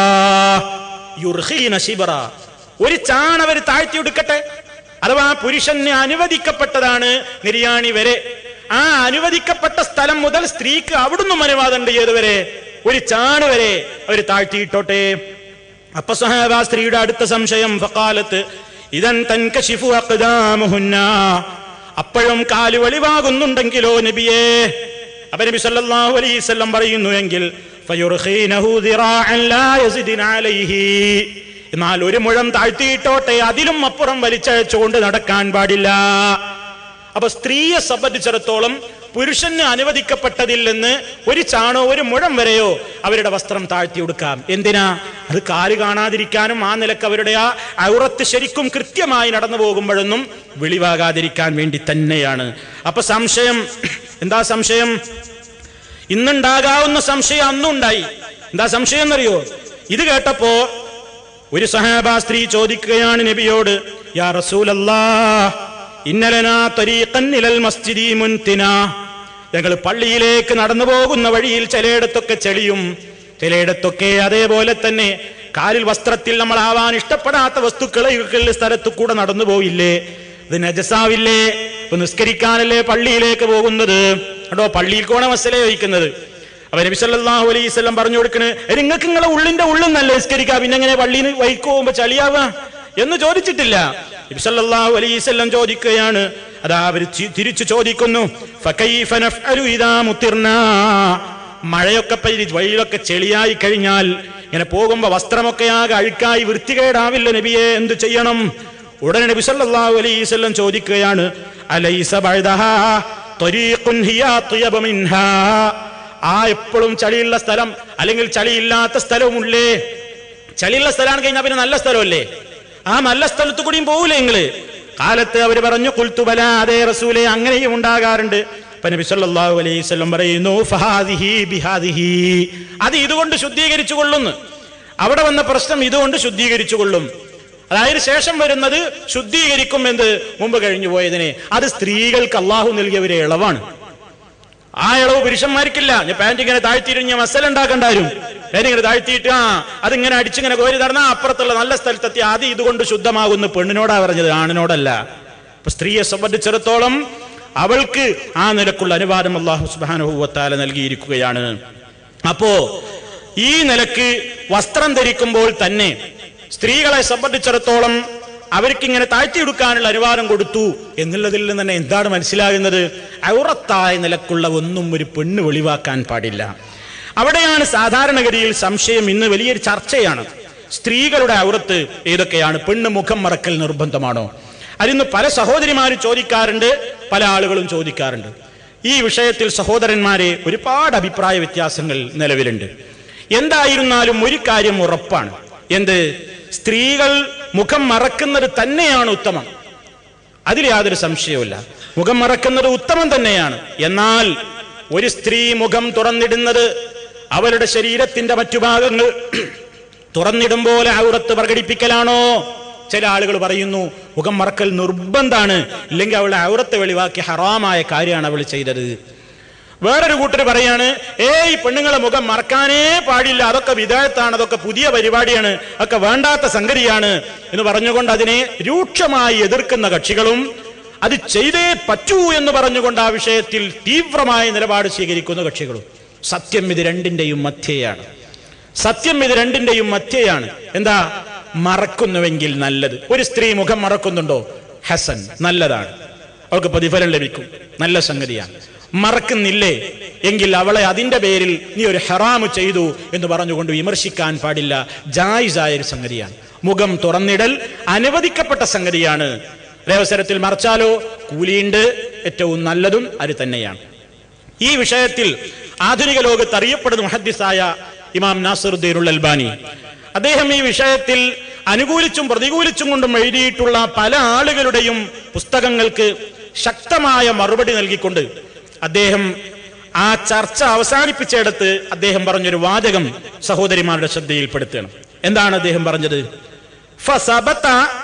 യുർഖീന ശിബ്റാ ഒരു ചാൺ അവർ താഴ്ത്തി കൊടുക്കട്ടെ അഥവാ പുരുഷന് അനുവദിക്കപ്പെട്ടതാണ് നിര്യാണി വരെ ആ അനുവദിക്കപ്പെട്ട സ്ഥലം മുതൽ സ്ത്രീക്ക് അവിടുന്ന് അനുവാദമുണ്ട് ഏതുവരെ ഒരു ചാണ് വരെ അവർ താഴ്ത്തിയിട്ടോട്ടെ അപ്പൊ സഹാബ സ്ത്രീയുടെ അടുത്ത സംശയം ഫക്കാലത്ത് ഇതൻ തൻകശിഫു അഖ്ദാമുഹുന്ന അപ്പോഴും കാല് വെളിവാകുന്നുണ്ടെങ്കിലോ നബിയേ അപ്പൊ നബി സല്ലല്ലാഹു അലൈഹി വസല്ലം പറയുന്നു എങ്കിൽ ഫയുർഖീനഹു ദിറാഅൻ ലാ യസിദിന അലൈഹി എന്നാൽ ഒരു മുഴം താഴ്ത്തിയിട്ടോട്ടെ അതിലും അപ്പുറം വലിച്ചഴച്ചുകൊണ്ട് നടക്കാൻ പാടില്ല അപ്പൊ സ്ത്രീയെ സംബന്ധിച്ചിടത്തോളം പുരുഷന് അനുവദിക്കപ്പെട്ടതിൽ നിന്ന് ഒരു ചാണോ ഒരു മുഴം വരെയോ അവരുടെ വസ്ത്രം താഴ്ത്തി കൊടുക്കാം എന്തിനാ അത് കാല് കാണാതിരിക്കാനും ആ നിലക്ക് അവരുടെ ആ ഔറത്ത് ശരിക്കും കൃത്യമായി നടന്നു പോകുമ്പോഴൊന്നും വെളിവാകാതിരിക്കാൻ വേണ്ടി തന്നെയാണ് അപ്പൊ സംശയം എന്താ സംശയം ഇന്നുണ്ടാകാവുന്ന സംശയം അന്നുണ്ടായി എന്താ സംശയം എന്നറിയോ ഇത് കേട്ടപ്പോ ഒരു സഹാബ സ്ത്രീ ചോദിക്കുകയാണ് നബിയോട് യാ റസൂലല്ലാ ഇന്നലനാ ത്വരീഖൻ ഇലൽ മസ്ജിദി മുൻതിനാ ഞങ്ങൾ പള്ളിയിലേക്ക് നടന്നു പോകുന്ന വഴിയിൽ ചിലയിടത്തൊക്കെ ചെളിയും ചിലയിടത്തൊക്കെ അതേപോലെ തന്നെ കാലിൽ വസ്ത്രത്തിൽ നമ്മൾ ആവാൻ ഇഷ്ടപ്പെടാത്ത വസ്തുക്കളെ സ്ഥലത്തു കൂടെ നടന്നു പോയില്ലേ ഇത് നജസാവില്ലേ ഇപ്പൊ നിസ്കരിക്കാനല്ലേ പള്ളിയിലേക്ക് പോകുന്നത് കേട്ടോ പള്ളിയിൽ കോണ മസലേ വഹിക്കുന്നത് അപ്പൊ നബി സല്ലല്ലാഹു അലൈഹി വസല്ലം പറഞ്ഞു കൊടുക്കണ് നിങ്ങൾക്ക് നിങ്ങളെ ഉള്ളിന്റെ ഉള്ളിൽ നല്ല നിസ്കരിക്കുക പിന്നെ എങ്ങനെ പള്ളിയിൽ വൈക്ക് പോകുമ്പോ ചളിയാവുക എന്ന് ചോദിച്ചിട്ടില്ല നബി സല്ലല്ലാഹു അലൈഹി വസല്ലം ചോദിക്കുകയാണ് അതാ അവർ തിരിച്ചു ചോദിക്കുന്നു ഫകൈഫ നഫ്അലു ഇദാ മുത്തിർനാ മഴയൊക്കെ പെയ്ത് വഴിയിലൊക്കെ ചെളിയായി കഴിഞ്ഞാൽ ഇങ്ങനെ പോകുമ്പോ വസ്ത്രമൊക്കെ ആകെ അഴുക്കായി വൃത്തികേടാവില്ല നബിയെ എന്തു ചെയ്യണം ഉടനെ നബി സല്ലല്ലാഹു അലൈഹി വസല്ലം ചോദിക്കുകയാണ് അലൈസ ബഅദഹാ ത്വരീഖുൻ ഹിയ അത്യബ മിൻഹാ ആ എപ്പോഴും ചളിയുള്ള സ്ഥലം അല്ലെങ്കിൽ ചളിയില്ലാത്ത സ്ഥലവുമില്ലേ ചളിയുള്ള സ്ഥലമാണ് കഴിഞ്ഞാൽ പിന്നെ നല്ല സ്ഥലമല്ലേ ആ നല്ല സ്ഥലത്ത് കൂടിയും പോകൂലേ നിങ്ങള് കാലത്ത് അവർ പറഞ്ഞു കുൽത്തുബല അതേ റസൂലെ അങ്ങനെയും ഉണ്ടാകാറുണ്ട് അപ്പൊ നബി സല്ലല്ലാഹു അലൈഹി വസല്ലം പറയുന്നു ഫഹാദിഹി ബിഹാദിഹി അത് ഇതുകൊണ്ട് ശുദ്ധീകരിച്ചു കൊള്ളുന്നു അവിടെ വന്ന പ്രശ്നം ഇതുകൊണ്ട് ശുദ്ധീകരിച്ചു കൊള്ളും അതായത് ശേഷം വരുന്നത് ശുദ്ധീകരിക്കും എന്ന് മുമ്പ് കഴിഞ്ഞു പോയതിനെ അത് സ്ത്രീകൾക്ക് അള്ളാഹു നൽകിയ ഒരു ഇളവാണ് ആ ഇളവ് പുരുഷന്മാർക്കില്ല ഞാൻ പാന്റ് ഇങ്ങനെ താഴ്ത്തിയിട്ട് ഞാൻ മസല ഉണ്ടാക്കണ്ടാരും പാന്റ് ഇങ്ങനെ താഴ്ത്തിയിട്ട് ആ അതിങ്ങനെ അടിച്ചിങ്ങനെ കോരി നടന്ന അപ്പുറത്തുള്ള നല്ല സ്ഥലത്തെത്തി അത് ഇതുകൊണ്ട് ശുദ്ധമാകുന്നു പെണ്ണിനോടാ പറഞ്ഞത് ആണിനോടല്ല അപ്പൊ സ്ത്രീയെ സംബന്ധിച്ചിടത്തോളം അവൾക്ക് ആ നിലക്കുള്ള അനുവാദം അള്ളാഹു സുബാനുഭവത്താല നൽകിയിരിക്കുകയാണ് അപ്പോ ഈ നിലക്ക് വസ്ത്രം ധരിക്കുമ്പോൾ തന്നെ സ്ത്രീകളെ സംബന്ധിച്ചിടത്തോളം അവർക്ക് ഇങ്ങനെ താഴ്ത്തിയെടുക്കാനുള്ള അനുവാദം കൊടുത്തു എന്നുള്ളതിൽ നിന്ന് തന്നെ എന്താണ് മനസ്സിലാകുന്നത് ഔറത്തായ നിലക്കുള്ള ഒന്നും ഒരു പെണ്ണ് വെളിവാക്കാൻ പാടില്ല അവിടെയാണ് സാധാരണഗതിയിൽ സംശയം ഇന്ന് വലിയൊരു ചർച്ചയാണ് സ്ത്രീകളുടെ ഔറത്ത് ഏതൊക്കെയാണ് പെണ്ണ് മുഖം മറക്കൽ നിർബന്ധമാണോ അതിന്ന് പല സഹോദരിമാരും ചോദിക്കാറുണ്ട് പല ആളുകളും ചോദിക്കാറുണ്ട് ഈ വിഷയത്തിൽ സഹോദരന്മാരെ ഒരുപാട് അഭിപ്രായ വ്യത്യാസങ്ങൾ നിലവിലുണ്ട് എന്തായിരുന്നാലും ഒരു കാര്യം ഉറപ്പാണ് എന്ത് സ്ത്രീകൾ മുഖം മറക്കുന്നത് തന്നെയാണ് ഉത്തമം അതിൽ യാതൊരു സംശയവുമില്ല മുഖം മറക്കുന്നത് ഉത്തമം തന്നെയാണ് എന്നാൽ ഒരു സ്ത്രീ മുഖം തുറന്നിടുന്നത് അവളുടെ ശരീരത്തിന്റെ മറ്റു ഭാഗങ്ങൾ തുറന്നിടും പോലെ ഔറത്ത് പ്രകടിപ്പിക്കലാണോ ചില ആളുകൾ പറയുന്നു മുഖം മറക്കൽ നിർബന്ധാണ് ഇല്ലെങ്കിൽ അവളുടെ ഔറത്ത് വെളിവാക്കി ഹറാമായ കാര്യമാണ് അവൾ ചെയ്തത് വേറൊരു കൂട്ടർ പറയാണ് ഏയ് പെണ്ണുങ്ങളെ മുഖം മറക്കാനേ പാടില്ല അതൊക്കെ വിദേഹത്താണ് അതൊക്കെ പുതിയ പരിപാടിയാണ് അതൊക്കെ വേണ്ടാത്ത സംഗതിയാണ് എന്ന് പറഞ്ഞുകൊണ്ട് അതിനെ രൂക്ഷമായി എതിർക്കുന്ന കക്ഷികളും അത് ചെയ്തേ പറ്റൂ എന്ന് പറഞ്ഞുകൊണ്ട് ആ വിഷയത്തിൽ തീവ്രമായ നിലപാട് സ്വീകരിക്കുന്ന കക്ഷികളും സത്യം ഇത് രണ്ടിന്റെയും മധ്യയാണ് സത്യം ഇത് രണ്ടിന്റെയും മധ്യയാണ് എന്താ മറക്കുന്നുവെങ്കിൽ നല്ലത് ഒരു സ്ത്രീ മുഖം മറക്കുന്നുണ്ടോ ഹസൻ നല്ലതാണ് അവൾക്ക് പ്രതിഫലം ലഭിക്കും നല്ല സംഗതിയാണ് മറക്കുന്നില്ലേ എങ്കിൽ അവളെ അതിന്റെ പേരിൽ നീ ഒരു ഹറാമ് ചെയ്തു എന്ന് പറഞ്ഞുകൊണ്ട് വിമർശിക്കാൻ പാടില്ല ജായിസായ ഒരു സംഗതിയാണ് മുഖം തുറന്നിടൽ അനുവദിക്കപ്പെട്ട സംഗതിയാണ് ഒരവസരത്തിൽ മറച്ചാലോ കൂലിയുണ്ട് ഏറ്റവും നല്ലതും അത് തന്നെയാണ് ഈ വിഷയത്തിൽ ആധുനിക ലോകത്ത് അറിയപ്പെടുന്ന മുഹദ്ദിസായ ഇമാം നാസറുദ്ദീനുൽ അൽബാനി അദ്ദേഹം ഈ വിഷയത്തിൽ അനുകൂലിച്ചും പ്രതികൂലിച്ചും കൊണ്ടും എഴുതിയിട്ടുള്ള പല ആളുകളുടെയും പുസ്തകങ്ങൾക്ക് ശക്തമായ മറുപടി നൽകിക്കൊണ്ട് അദ്ദേഹം ആ ചർച്ച അവസാനിപ്പിച്ചിടത്ത് അദ്ദേഹം പറഞ്ഞൊരു വാചകം സഹോദരിമാരുടെ ശ്രദ്ധയിൽപ്പെടുത്തണം എന്താണ് അദ്ദേഹം പറഞ്ഞത് ഫസബത്ത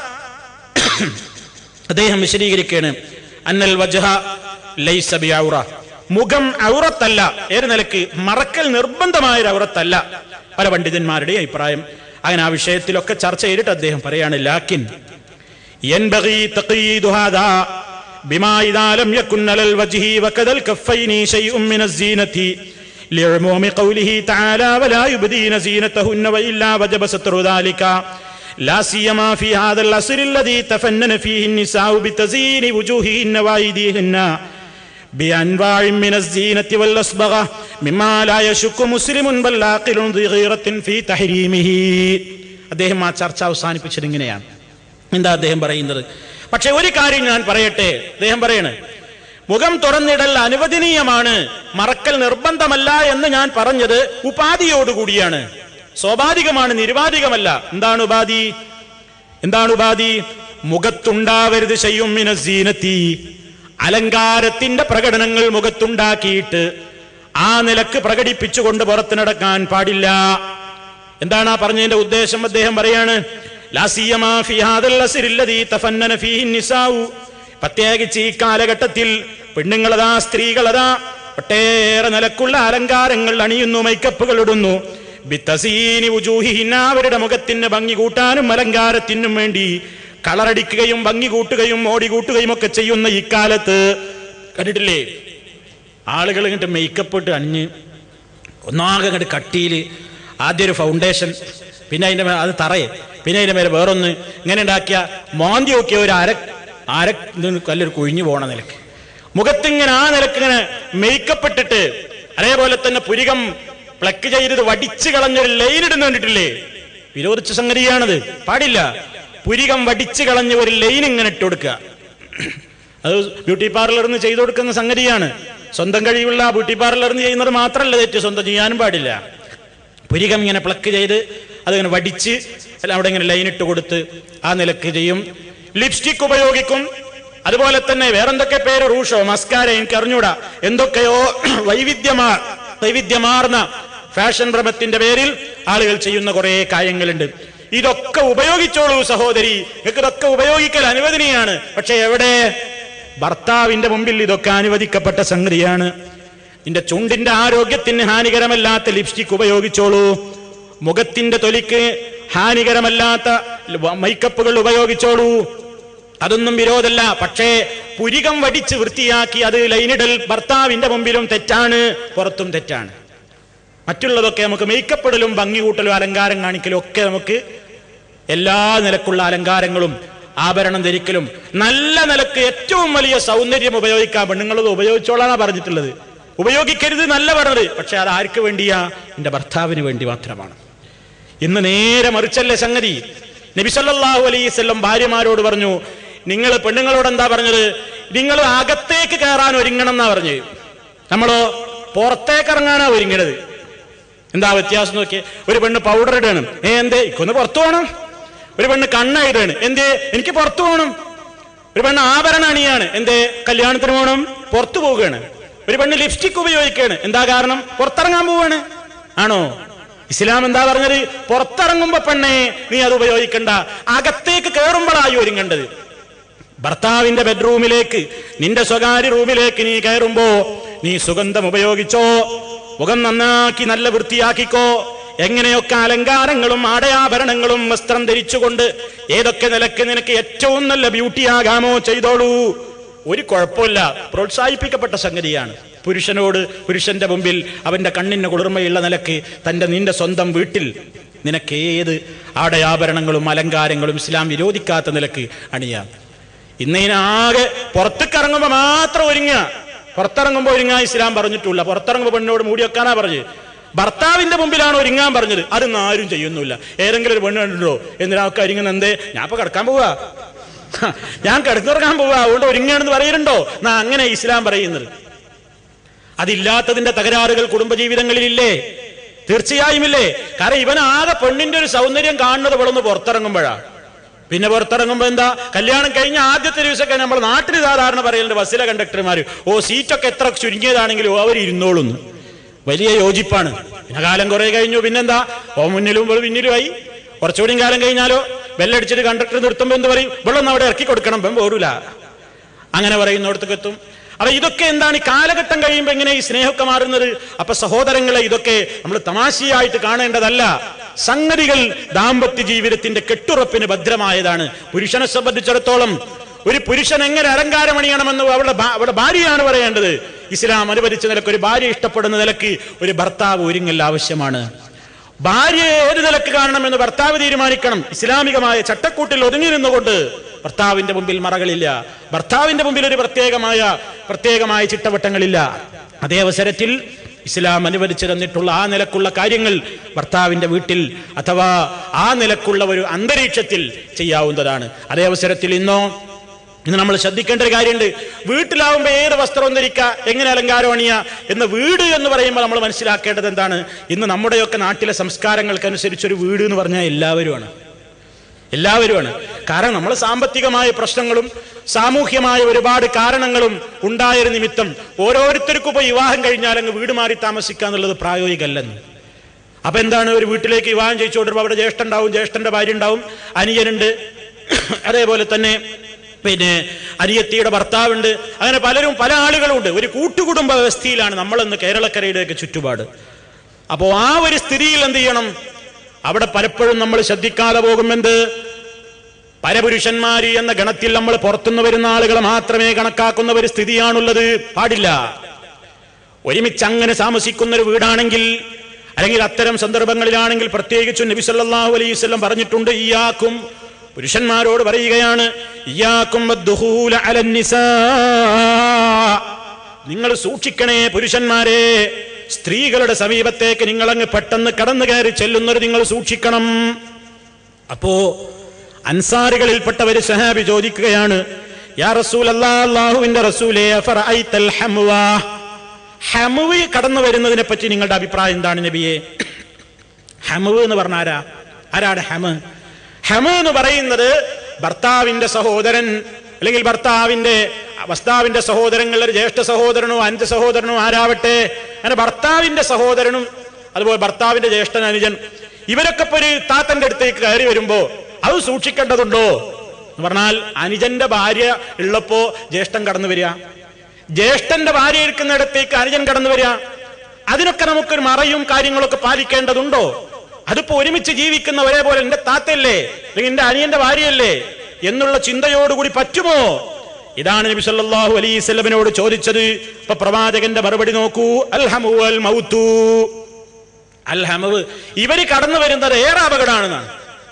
അദ്ദേഹം വിശദീകരിക്കുകയാണ് അന്നൽ വജഹ ലൈസ ബിഔറ മുഖം ഔറത്തല്ല ഏത് നിലക്ക് മറക്കൽ നിർബന്ധമായ ഒരു ഔറത്തല്ല പല പണ്ഡിതന്മാരുടെയും അഭിപ്രായം അങ്ങനെ ആ വിഷയത്തിലൊക്കെ ചർച്ച ചെയ്തിട്ട് അദ്ദേഹം പറയാണ് ലാക്കിൻ ينبغي تقييد هذا بما إذا لم يكن على الوجه وكذا الكفين شيء من الزينة لعموم قوله تعالى ولا يبدين زينتهن وإلا وجب ستر ذلك لا سيما في هذا العصر الذي تفنن فيه النساء بتزيين وجوههن وأيديهن بأنواع من الزينة والأصبغة مما لا يشك مسلم بل عاقل ذي غيرة في تحريمه അദ്ദേഹം ആ ചർച്ച അവസാനിപ്പിച്ചത് ഇങ്ങനെയാണ് എന്താ അദ്ദേഹം പറയുന്നത് പക്ഷെ ഒരു കാര്യം ഞാൻ പറയട്ടെ അദ്ദേഹം പറയണ് മുഖം തുറന്നിടൽ അനുവദനീയമാണ് മറക്കൽ നിർബന്ധമല്ല എന്ന് ഞാൻ പറഞ്ഞത് ഉപാധിയോടുകൂടിയാണ് സ്വാഭാവികമാണ് നിരുപാധികമല്ല എന്താണ് ഉപാധി എന്താണ് ഉപാധി മുഖത്തുണ്ടാവരുത് ചെയ്യും മിനസീനത്തി അലങ്കാരത്തിന്റെ പ്രകടനങ്ങൾ മുഖത്തുണ്ടാക്കിയിട്ട് ആ നിലക്ക് പ്രകടിപ്പിച്ചുകൊണ്ട് പുറത്തു നടക്കാൻ പാടില്ല എന്താണ് ആ പറഞ്ഞതിന്റെ ഉദ്ദേശം അദ്ദേഹം പറയാണ് ലാ സിയമാ ഫി ഹാദൽ അസ്രില്ലദീ തഫന്നന ഫീഹി നിസാഉ പ്രത്യേകിച്ച് ഈ കാലഘട്ടത്തിൽ പെണ്ണുങ്ങളതാ സ്ത്രീകളതാ ഒട്ടേറെ നിലക്കുള്ള അലങ്കാരങ്ങൾ അണിയുന്നു മൈക്കപ്പുകൾ ഇടുന്നു ബിത്തസീനി വുജൂഹിഹിന്ന അവരുടെ മുഖത്തിന് ഭംഗി കൂട്ടാനും അലങ്കാരത്തിനും വേണ്ടി കളറടിക്കുകയും ഭംഗി കൂട്ടുകയും ഓടി കൂട്ടുകയും ഒക്കെ ചെയ്യുന്ന ഇക്കാലത്ത് കണ്ടിട്ടില്ലേ ആളുകൾ ഇങ്ങോട്ട് മേക്കപ്പ് ഇട്ട് അണിഞ്ഞ് ഒന്നാകെ അങ്ങോട്ട് കട്ടിയിൽ ആദ്യം ഒരു ഫൗണ്ടേഷൻ പിന്നെ അതിന്റെ മേലെ അത് തറയെ പിന്നെ അതിന്റെ മേലെ വേറൊന്ന് ഇങ്ങനെ ഉണ്ടാക്കിയ മോന്തി നോക്കിയ ഒരു അര അര ഇതിന് കല്ലൊരു കുഴിഞ്ഞു പോണ നിലക്ക് മുഖത്തിങ്ങനെ ആ നിലക്ക് ഇങ്ങനെ മേക്കപ്പ് ഇട്ടിട്ട് അതേപോലെ തന്നെ പുരികം പ്ലക്ക് ചെയ്തത് വടിച്ചു കളഞ്ഞൊരു ലൈൻ ഇടുന്ന കണ്ടിട്ടില്ലേ വിരോധിച്ച സംഗതിയാണത് പാടില്ല പുരികം വടിച്ചു കളഞ്ഞ ഒരു ലൈൻ ഇങ്ങനെ ഇട്ട് കൊടുക്കുക അത് ബ്യൂട്ടി പാർലറിൽ നിന്ന് ചെയ്തു കൊടുക്കുന്ന സംഗതിയാണ് സ്വന്തം കഴിവുള്ള ബ്യൂട്ടി പാർലറിൽ നിന്ന് ചെയ്യുന്നത് മാത്രമല്ല തെറ്റ് സ്വന്തം ചെയ്യാനും പാടില്ല പുരികം ഇങ്ങനെ പ്ലക്ക് ചെയ്ത് അതിങ്ങനെ വടിച്ച് അല്ല അവിടെ ഇങ്ങനെ ലൈൻ ഇട്ട് കൊടുത്ത് ആ നിലക്ക് ചെയ്യും ലിപ്സ്റ്റിക് ഉപയോഗിക്കും അതുപോലെ തന്നെ വേറെന്തൊക്കെ പേര് റൂഷോ മസ്കാര എനിക്ക് അറിഞ്ഞൂടാ എന്തൊക്കെയോ വൈവിധ്യമാ വൈവിധ്യമാർന്ന ഫാഷൻ ഭ്രമത്തിന്റെ പേരിൽ ആളുകൾ ചെയ്യുന്ന കുറെ കാര്യങ്ങളുണ്ട് ഇതൊക്കെ ഉപയോഗിച്ചോളൂ സഹോദരി നിങ്ങൾക്ക് ഇതൊക്കെ ഉപയോഗിക്കൽ അനുവദനീയാണ് പക്ഷെ എവിടെ ഭർത്താവിന്റെ മുമ്പിൽ ഇതൊക്കെ അനുവദിക്കപ്പെട്ട സംഗതിയാണ് നിന്റെ ചുണ്ടിന്റെ ആരോഗ്യത്തിന് ഹാനികരമല്ലാത്ത ലിപ്സ്റ്റിക് ഉപയോഗിച്ചോളൂ മുഖത്തിന്റെ തൊലിക്ക് ഹാനികരമല്ലാത്ത മൈക്കപ്പുകൾ ഉപയോഗിച്ചോളൂ അതൊന്നും വിരോധമല്ല പക്ഷേ പുരികം വടിച്ച് വൃത്തിയാക്കി അത് ലൈനിടൽ ഭർത്താവിന്റെ മുമ്പിലും തെറ്റാണ് പുറത്തും തെറ്റാണ് മറ്റുള്ളതൊക്കെ നമുക്ക് മേക്കപ്പ് ഇടലും ഭംഗി കൂട്ടലും അലങ്കാരം കാണിക്കലും ഒക്കെ നമുക്ക് എല്ലാ നിലക്കുള്ള അലങ്കാരങ്ങളും ആഭരണം ധരിക്കലും നല്ല നിലക്ക് ഏറ്റവും വലിയ സൗന്ദര്യം ഉപയോഗിക്കാൻ പെണ്ണുങ്ങളത് ഉപയോഗിച്ചോളാന്നാ പറഞ്ഞിട്ടുള്ളത് ഉപയോഗിക്കരുത് നല്ല പറഞ്ഞത് പക്ഷെ അത് ആർക്ക് വേണ്ടിയാ എന്റെ ഭർത്താവിന് വേണ്ടി മാത്രമാണ് ഇന്ന് നേരെ മറിച്ചല്ലേ സംഗതി നബിസല്ലാഹു അലൈവല്ലം ഭാര്യമാരോട് പറഞ്ഞു നിങ്ങൾ പെണ്ണുങ്ങളോട് എന്താ പറഞ്ഞത് നിങ്ങൾ അകത്തേക്ക് കയറാൻ ഒരുങ്ങണം എന്നാ പറഞ്ഞത് നമ്മളോ പുറത്തേക്ക് ഇറങ്ങാനാ ഒരുങ്ങണത് എന്താ വ്യത്യാസം നോക്കിയേ ഒരു പെണ്ണ് പൗഡർ ഇടാണ് ഏ എന്തേ ഇക്കൊന്ന് പുറത്തു പോകണം ഒരു പെണ്ണ് കണ്ണ ഇടാണ് എന്തേ എനിക്ക് പുറത്തു പോകണം ഒരു പെണ്ണ് ആഭരണ അണിയാണ് എന്തേ കല്യാണത്തിന് പോകണം പുറത്തു പോവുകയാണ് ഒരു പെണ്ണ് ലിപ്സ്റ്റിക് ഉപയോഗിക്കുകയാണ് എന്താ കാരണം പുറത്തിറങ്ങാൻ പോവാണ് ആണോ ഇസ്ലാം എന്താ പറഞ്ഞത് പുറത്തിറങ്ങുമ്പോ പെണ്ണെ നീ അത് ഉപയോഗിക്കണ്ട അകത്തേക്ക് കയറുമ്പോഴായി ഒരുങ്ങേണ്ടത് ഭർത്താവിന്റെ ബെഡ്റൂമിലേക്ക് നിന്റെ സ്വകാര്യ റൂമിലേക്ക് നീ കയറുമ്പോ നീ സുഗന്ധം ഉപയോഗിച്ചോ മുഖം നന്നാക്കി നല്ല വൃത്തിയാക്കിക്കോ എങ്ങനെയൊക്കെ അലങ്കാരങ്ങളും ആടയാഭരണങ്ങളും വസ്ത്രം ധരിച്ചുകൊണ്ട് ഏതൊക്കെ നിലക്ക് നിനക്ക് ഏറ്റവും നല്ല ബ്യൂട്ടിയാകാമോ ചെയ്തോളൂ ഒരു കുഴപ്പമില്ല പ്രോത്സാഹിപ്പിക്കപ്പെട്ട സംഗതിയാണ് പുരുഷനോട് പുരുഷന്റെ മുമ്പിൽ അവന്റെ കണ്ണിന് കുളിർമയുള്ള നിലക്ക് തന്റെ നിന്റെ സ്വന്തം വീട്ടിൽ നിനക്ക് ഏത് ആടയാഭരണങ്ങളും അലങ്കാരങ്ങളും ഇസ്ലാം വിരോധിക്കാത്ത നിലക്ക് അണിയാം ഇന്നതിനാകെ പുറത്തേക്ക് ഇറങ്ങുമ്പോ മാത്രം ഒരുങ്ങുക പുറത്തിറങ്ങുമ്പോ ഒരുങ്ങാൻ ഇസ്ലാം പറഞ്ഞിട്ടില്ല പുറത്തിറങ്ങുമ്പോ പെണ്ണോട് മൂടി വെക്കാനാ പറഞ്ഞത് ഭർത്താവിന്റെ മുമ്പിലാണ് ഒരുങ്ങാൻ പറഞ്ഞത് അതൊന്നും ആരും ചെയ്യുന്നില്ല ഏതെങ്കിലും ഒരു പെണ്ണ് കണ്ടിട്ടോ എന്തിനാക്കെ ഒരുങ്ങുന്ന എന്തേ ഞാൻ ഇപ്പൊ കിടക്കാൻ പോവാ ഞാൻ കിടന്നുറങ്ങാൻ പോവാ അതുകൊണ്ട് ഒരുങ്ങാണെന്ന് പറയുന്നുണ്ടോ എന്നാ അങ്ങനെ ഇസ്ലാം പറയുന്നത് അതില്ലാത്തതിന്റെ തകരാറുകൾ കുടുംബജീവിതങ്ങളിലില്ലേ തീർച്ചയായും ഇല്ലേ കാരണം ഇവൻ ആകെ പെണ്ണിന്റെ ഒരു സൗന്ദര്യം കാണുന്നത് ഇവളൊന്ന് പുറത്തിറങ്ങുമ്പോഴാ പിന്നെ പുറത്തിറങ്ങുമ്പോ എന്താ കല്യാണം കഴിഞ്ഞ ആദ്യത്തെ ദിവസമൊക്കെ നമ്മൾ നാട്ടിൽ സാധാരണ പറയലുണ്ട് ബസ്സിലെ കണ്ടക്ടർമാർ ഓ സീറ്റൊക്കെ എത്ര ചുരുങ്ങിയതാണെങ്കിലും അവർ ഇരുന്നോളുന്നു വലിയ യോജിപ്പാണ് പിന്നെ കാലം കുറെ കഴിഞ്ഞു പിന്നെന്താ ഓ മുന്നിലും ഇവള് പിന്നിലുമായി കുറച്ചുകൂടി കാലം കഴിഞ്ഞാലോ ബെല്ലടിച്ചിട്ട് കണ്ടക്ടർ നിർത്തുമ്പോ എന്ത് പറയും വെള്ളം അവിടെ ഇറക്കി കൊടുക്കണം ഇപ്പം പോരൂല അങ്ങനെ പറയുന്നിടത്തേക്ക് എത്തും അപ്പൊ ഇതൊക്കെ എന്താണ് ഈ കാലഘട്ടം കഴിയുമ്പോൾ എങ്ങനെ ഈ സ്നേഹമൊക്കെ മാറുന്നത് അപ്പൊ സഹോദരങ്ങളെ ഇതൊക്കെ നമ്മൾ തമാശയായിട്ട് കാണേണ്ടതല്ല സംഗതികൾ ദാമ്പത്യ ജീവിതത്തിന്റെ കെട്ടുറപ്പിന് ഭദ്രമായതാണ് പുരുഷനെ സംബന്ധിച്ചിടത്തോളം ഒരു പുരുഷൻ എങ്ങനെ അലങ്കാരമണിയണമെന്ന് അവളുടെ ഭാ- അവളുടെ ഭാര്യയാണ് പറയേണ്ടത് ഇസ്ലാം അനുവദിച്ച നിലക്ക് ഒരു ഭാര്യ ഇഷ്ടപ്പെടുന്ന നിലക്ക് ഒരു ഭർത്താവ് ഒരുങ്ങൽ ആവശ്യമാണ് ഭാര്യ ഏത് നിലക്ക് കാണണമെന്ന് ഭർത്താവ് തീരുമാനിക്കണം ഇസ്ലാമികമായ ചട്ടക്കൂട്ടിൽ ഒതുങ്ങി നിന്നുകൊണ്ട് ഭർത്താവിന്റെ മുമ്പിൽ മറകളില്ല ഭർത്താവിന്റെ മുമ്പിൽ ഒരു പ്രത്യേകമായ പ്രത്യേകമായ ചിട്ടവട്ടങ്ങളില്ല അതേ അവസരത്തിൽ ഇസ്ലാം അനുവദിച്ചു തന്നിട്ടുള്ള ആ നിലക്കുള്ള കാര്യങ്ങൾ ഭർത്താവിന്റെ വീട്ടിൽ അഥവാ ആ നിലക്കുള്ള ഒരു അന്തരീക്ഷത്തിൽ ചെയ്യാവുന്നതാണ് അതേ അവസരത്തിൽ ഇന്നോ ഇന്ന് നമ്മൾ ശ്രദ്ധിക്കേണ്ട ഒരു കാര്യമുണ്ട് വീട്ടിലാവുമ്പോൾ ഏത് വസ്ത്രം ധരിക്കുക എങ്ങനെ അലങ്കാരം അണിയ എന്ന് വീട് എന്ന് പറയുമ്പോൾ നമ്മൾ മനസ്സിലാക്കേണ്ടത് എന്താണ് ഇന്ന് നമ്മുടെയൊക്കെ നാട്ടിലെ സംസ്കാരങ്ങൾക്കനുസരിച്ച് ഒരു വീട് എന്ന് പറഞ്ഞാൽ എല്ലാവരുമാണ് എല്ലാവരുമാണ് കാരണം നമ്മൾ സാമ്പത്തികമായ പ്രശ്നങ്ങളും സാമൂഹ്യമായ ഒരുപാട് കാരണങ്ങളും ഉണ്ടായൊരു നിമിത്തം ഓരോരുത്തർക്കും ഇപ്പോൾ വിവാഹം കഴിഞ്ഞാൽ അങ്ങ് വീട് മാറി താമസിക്കുക എന്നുള്ളത് പ്രായോഗികമല്ലെന്ന് അപ്പൊ എന്താണ് ഒരു വീട്ടിലേക്ക് വിവാഹം ചെയ്യിച്ചു കൊണ്ടിരുമ്പോൾ അവിടെ ജ്യേഷ്ഠൻ ഉണ്ടാവും ജ്യേഷ്ഠന്റെ ഭാര്യ ഉണ്ടാവും അനിയനുണ്ട് അതേപോലെ തന്നെ പിന്നെ അനിയത്തിയുടെ ഭർത്താവുണ്ട് അങ്ങനെ പലരും പല ആളുകളും ഉണ്ട് ഒരു കൂട്ടുകുടുംബ വ്യവസ്ഥയിലാണ് നമ്മളെന്ന് കേരളക്കരയുടെയൊക്കെ ചുറ്റുപാട് അപ്പോൾ ആ ഒരു സ്ഥിതിയിൽ എന്ത് ചെയ്യണം അവിടെ പലപ്പോഴും നമ്മൾ ശ്രദ്ധിക്കാതെ പോകുമെന്ത് പരപുരുഷന്മാര് എന്ന ഗണത്തിൽ നമ്മൾ പുറത്തുനിന്ന് വരുന്ന ആളുകളെ മാത്രമേ കണക്കാക്കുന്ന ഒരു സ്ഥിതിയാണുള്ളത് പാടില്ല ഒരുമിച്ച് അങ്ങനെ താമസിക്കുന്ന ഒരു വീടാണെങ്കിൽ അല്ലെങ്കിൽ അത്തരം സന്ദർഭങ്ങളിലാണെങ്കിൽ പ്രത്യേകിച്ചും നബി സല്ലല്ലാഹു അലൈഹി വസല്ലം പറഞ്ഞിട്ടുണ്ട് ഇയാക്കും പുരുഷന്മാരോട് പറയുകയാണ് ഇയാക്കും വദ്ദുഹൂല അലൻ നിസാ. നിങ്ങൾ സൂക്ഷിക്കണേ പുരുഷന്മാരെ സ്ത്രീകളുടെ സമീപത്തേക്ക് നിങ്ങളങ്ങ് പെട്ടെന്ന് കടന്നു കയറി ചെല്ലുന്നത് നിങ്ങൾ സൂക്ഷിക്കണം അപ്പോ അൻസാറുകളിൽപ്പെട്ട ഒരു സഹാബി ചോദിക്കുകയാണ് യാ റസൂൽ അള്ളാഹുവിന്റെ റസൂലേ അഫറഅയ്തൽ ഹംവ ഹമുവ് കടന്നു വരുന്നതിനെ പറ്റി നിങ്ങളുടെ അഭിപ്രായം എന്താണ് നബിയെ ഹമുവ് എന്ന് പറഞ്ഞ ആരാ ആരാണ് ഹമ് ഹമ് എന്ന് പറയുന്നത് ഭർത്താവിന്റെ സഹോദരൻ അല്ലെങ്കിൽ ഭർത്താവിന്റെ ഭർത്താവിന്റെ സഹോദരങ്ങൾ ഒരു ജ്യേഷ്ഠ സഹോദരനോ അഞ്ച് സഹോദരനോ ആരാവട്ടെ അങ്ങനെ ഭർത്താവിന്റെ സഹോദരനും അതുപോലെ ഭർത്താവിന്റെ ജ്യേഷ്ഠൻ അനുജൻ ഇവരൊക്കെ ഇപ്പൊ ഒരു താത്തന്റെ അടുത്തേക്ക് കയറി വരുമ്പോ അത് സൂക്ഷിക്കേണ്ടതുണ്ടോ എന്ന് പറഞ്ഞാൽ അനുജന്റെ ഭാര്യ ഉള്ളപ്പോ ജ്യേഷ്ഠൻ കടന്നു വരിക ജ്യേഷ്ഠന്റെ ഭാര്യ ഇരിക്കുന്നിടത്തേക്ക് അനുജൻ കടന്നു വരിക അതിനൊക്കെ നമുക്കൊരു മറയും കാര്യങ്ങളൊക്കെ പാലിക്കേണ്ടതുണ്ടോ അതിപ്പോ ഒരുമിച്ച് ജീവിക്കുന്ന ഒരേപോലെ എന്റെ താത്തയല്ലേ അല്ലെങ്കിൽ എന്റെ അനിയന്റെ ഭാര്യയല്ലേ എന്നുള്ള ചിന്തയോടുകൂടി പറ്റുമോ ഇതാണ് നബി സല്ലല്ലാഹു അലൈഹി വസല്ലമയോട് ചോദിച്ചത് ഇപ്പൊ പ്രവാചകന്റെ മറുപടി നോക്കൂ അൽഹമു അൽ മൗത്തു അൽഹമവ് ഇവര് കടന്നു വരുന്നത് ഏറെ അപകടമാണെന്നാണ്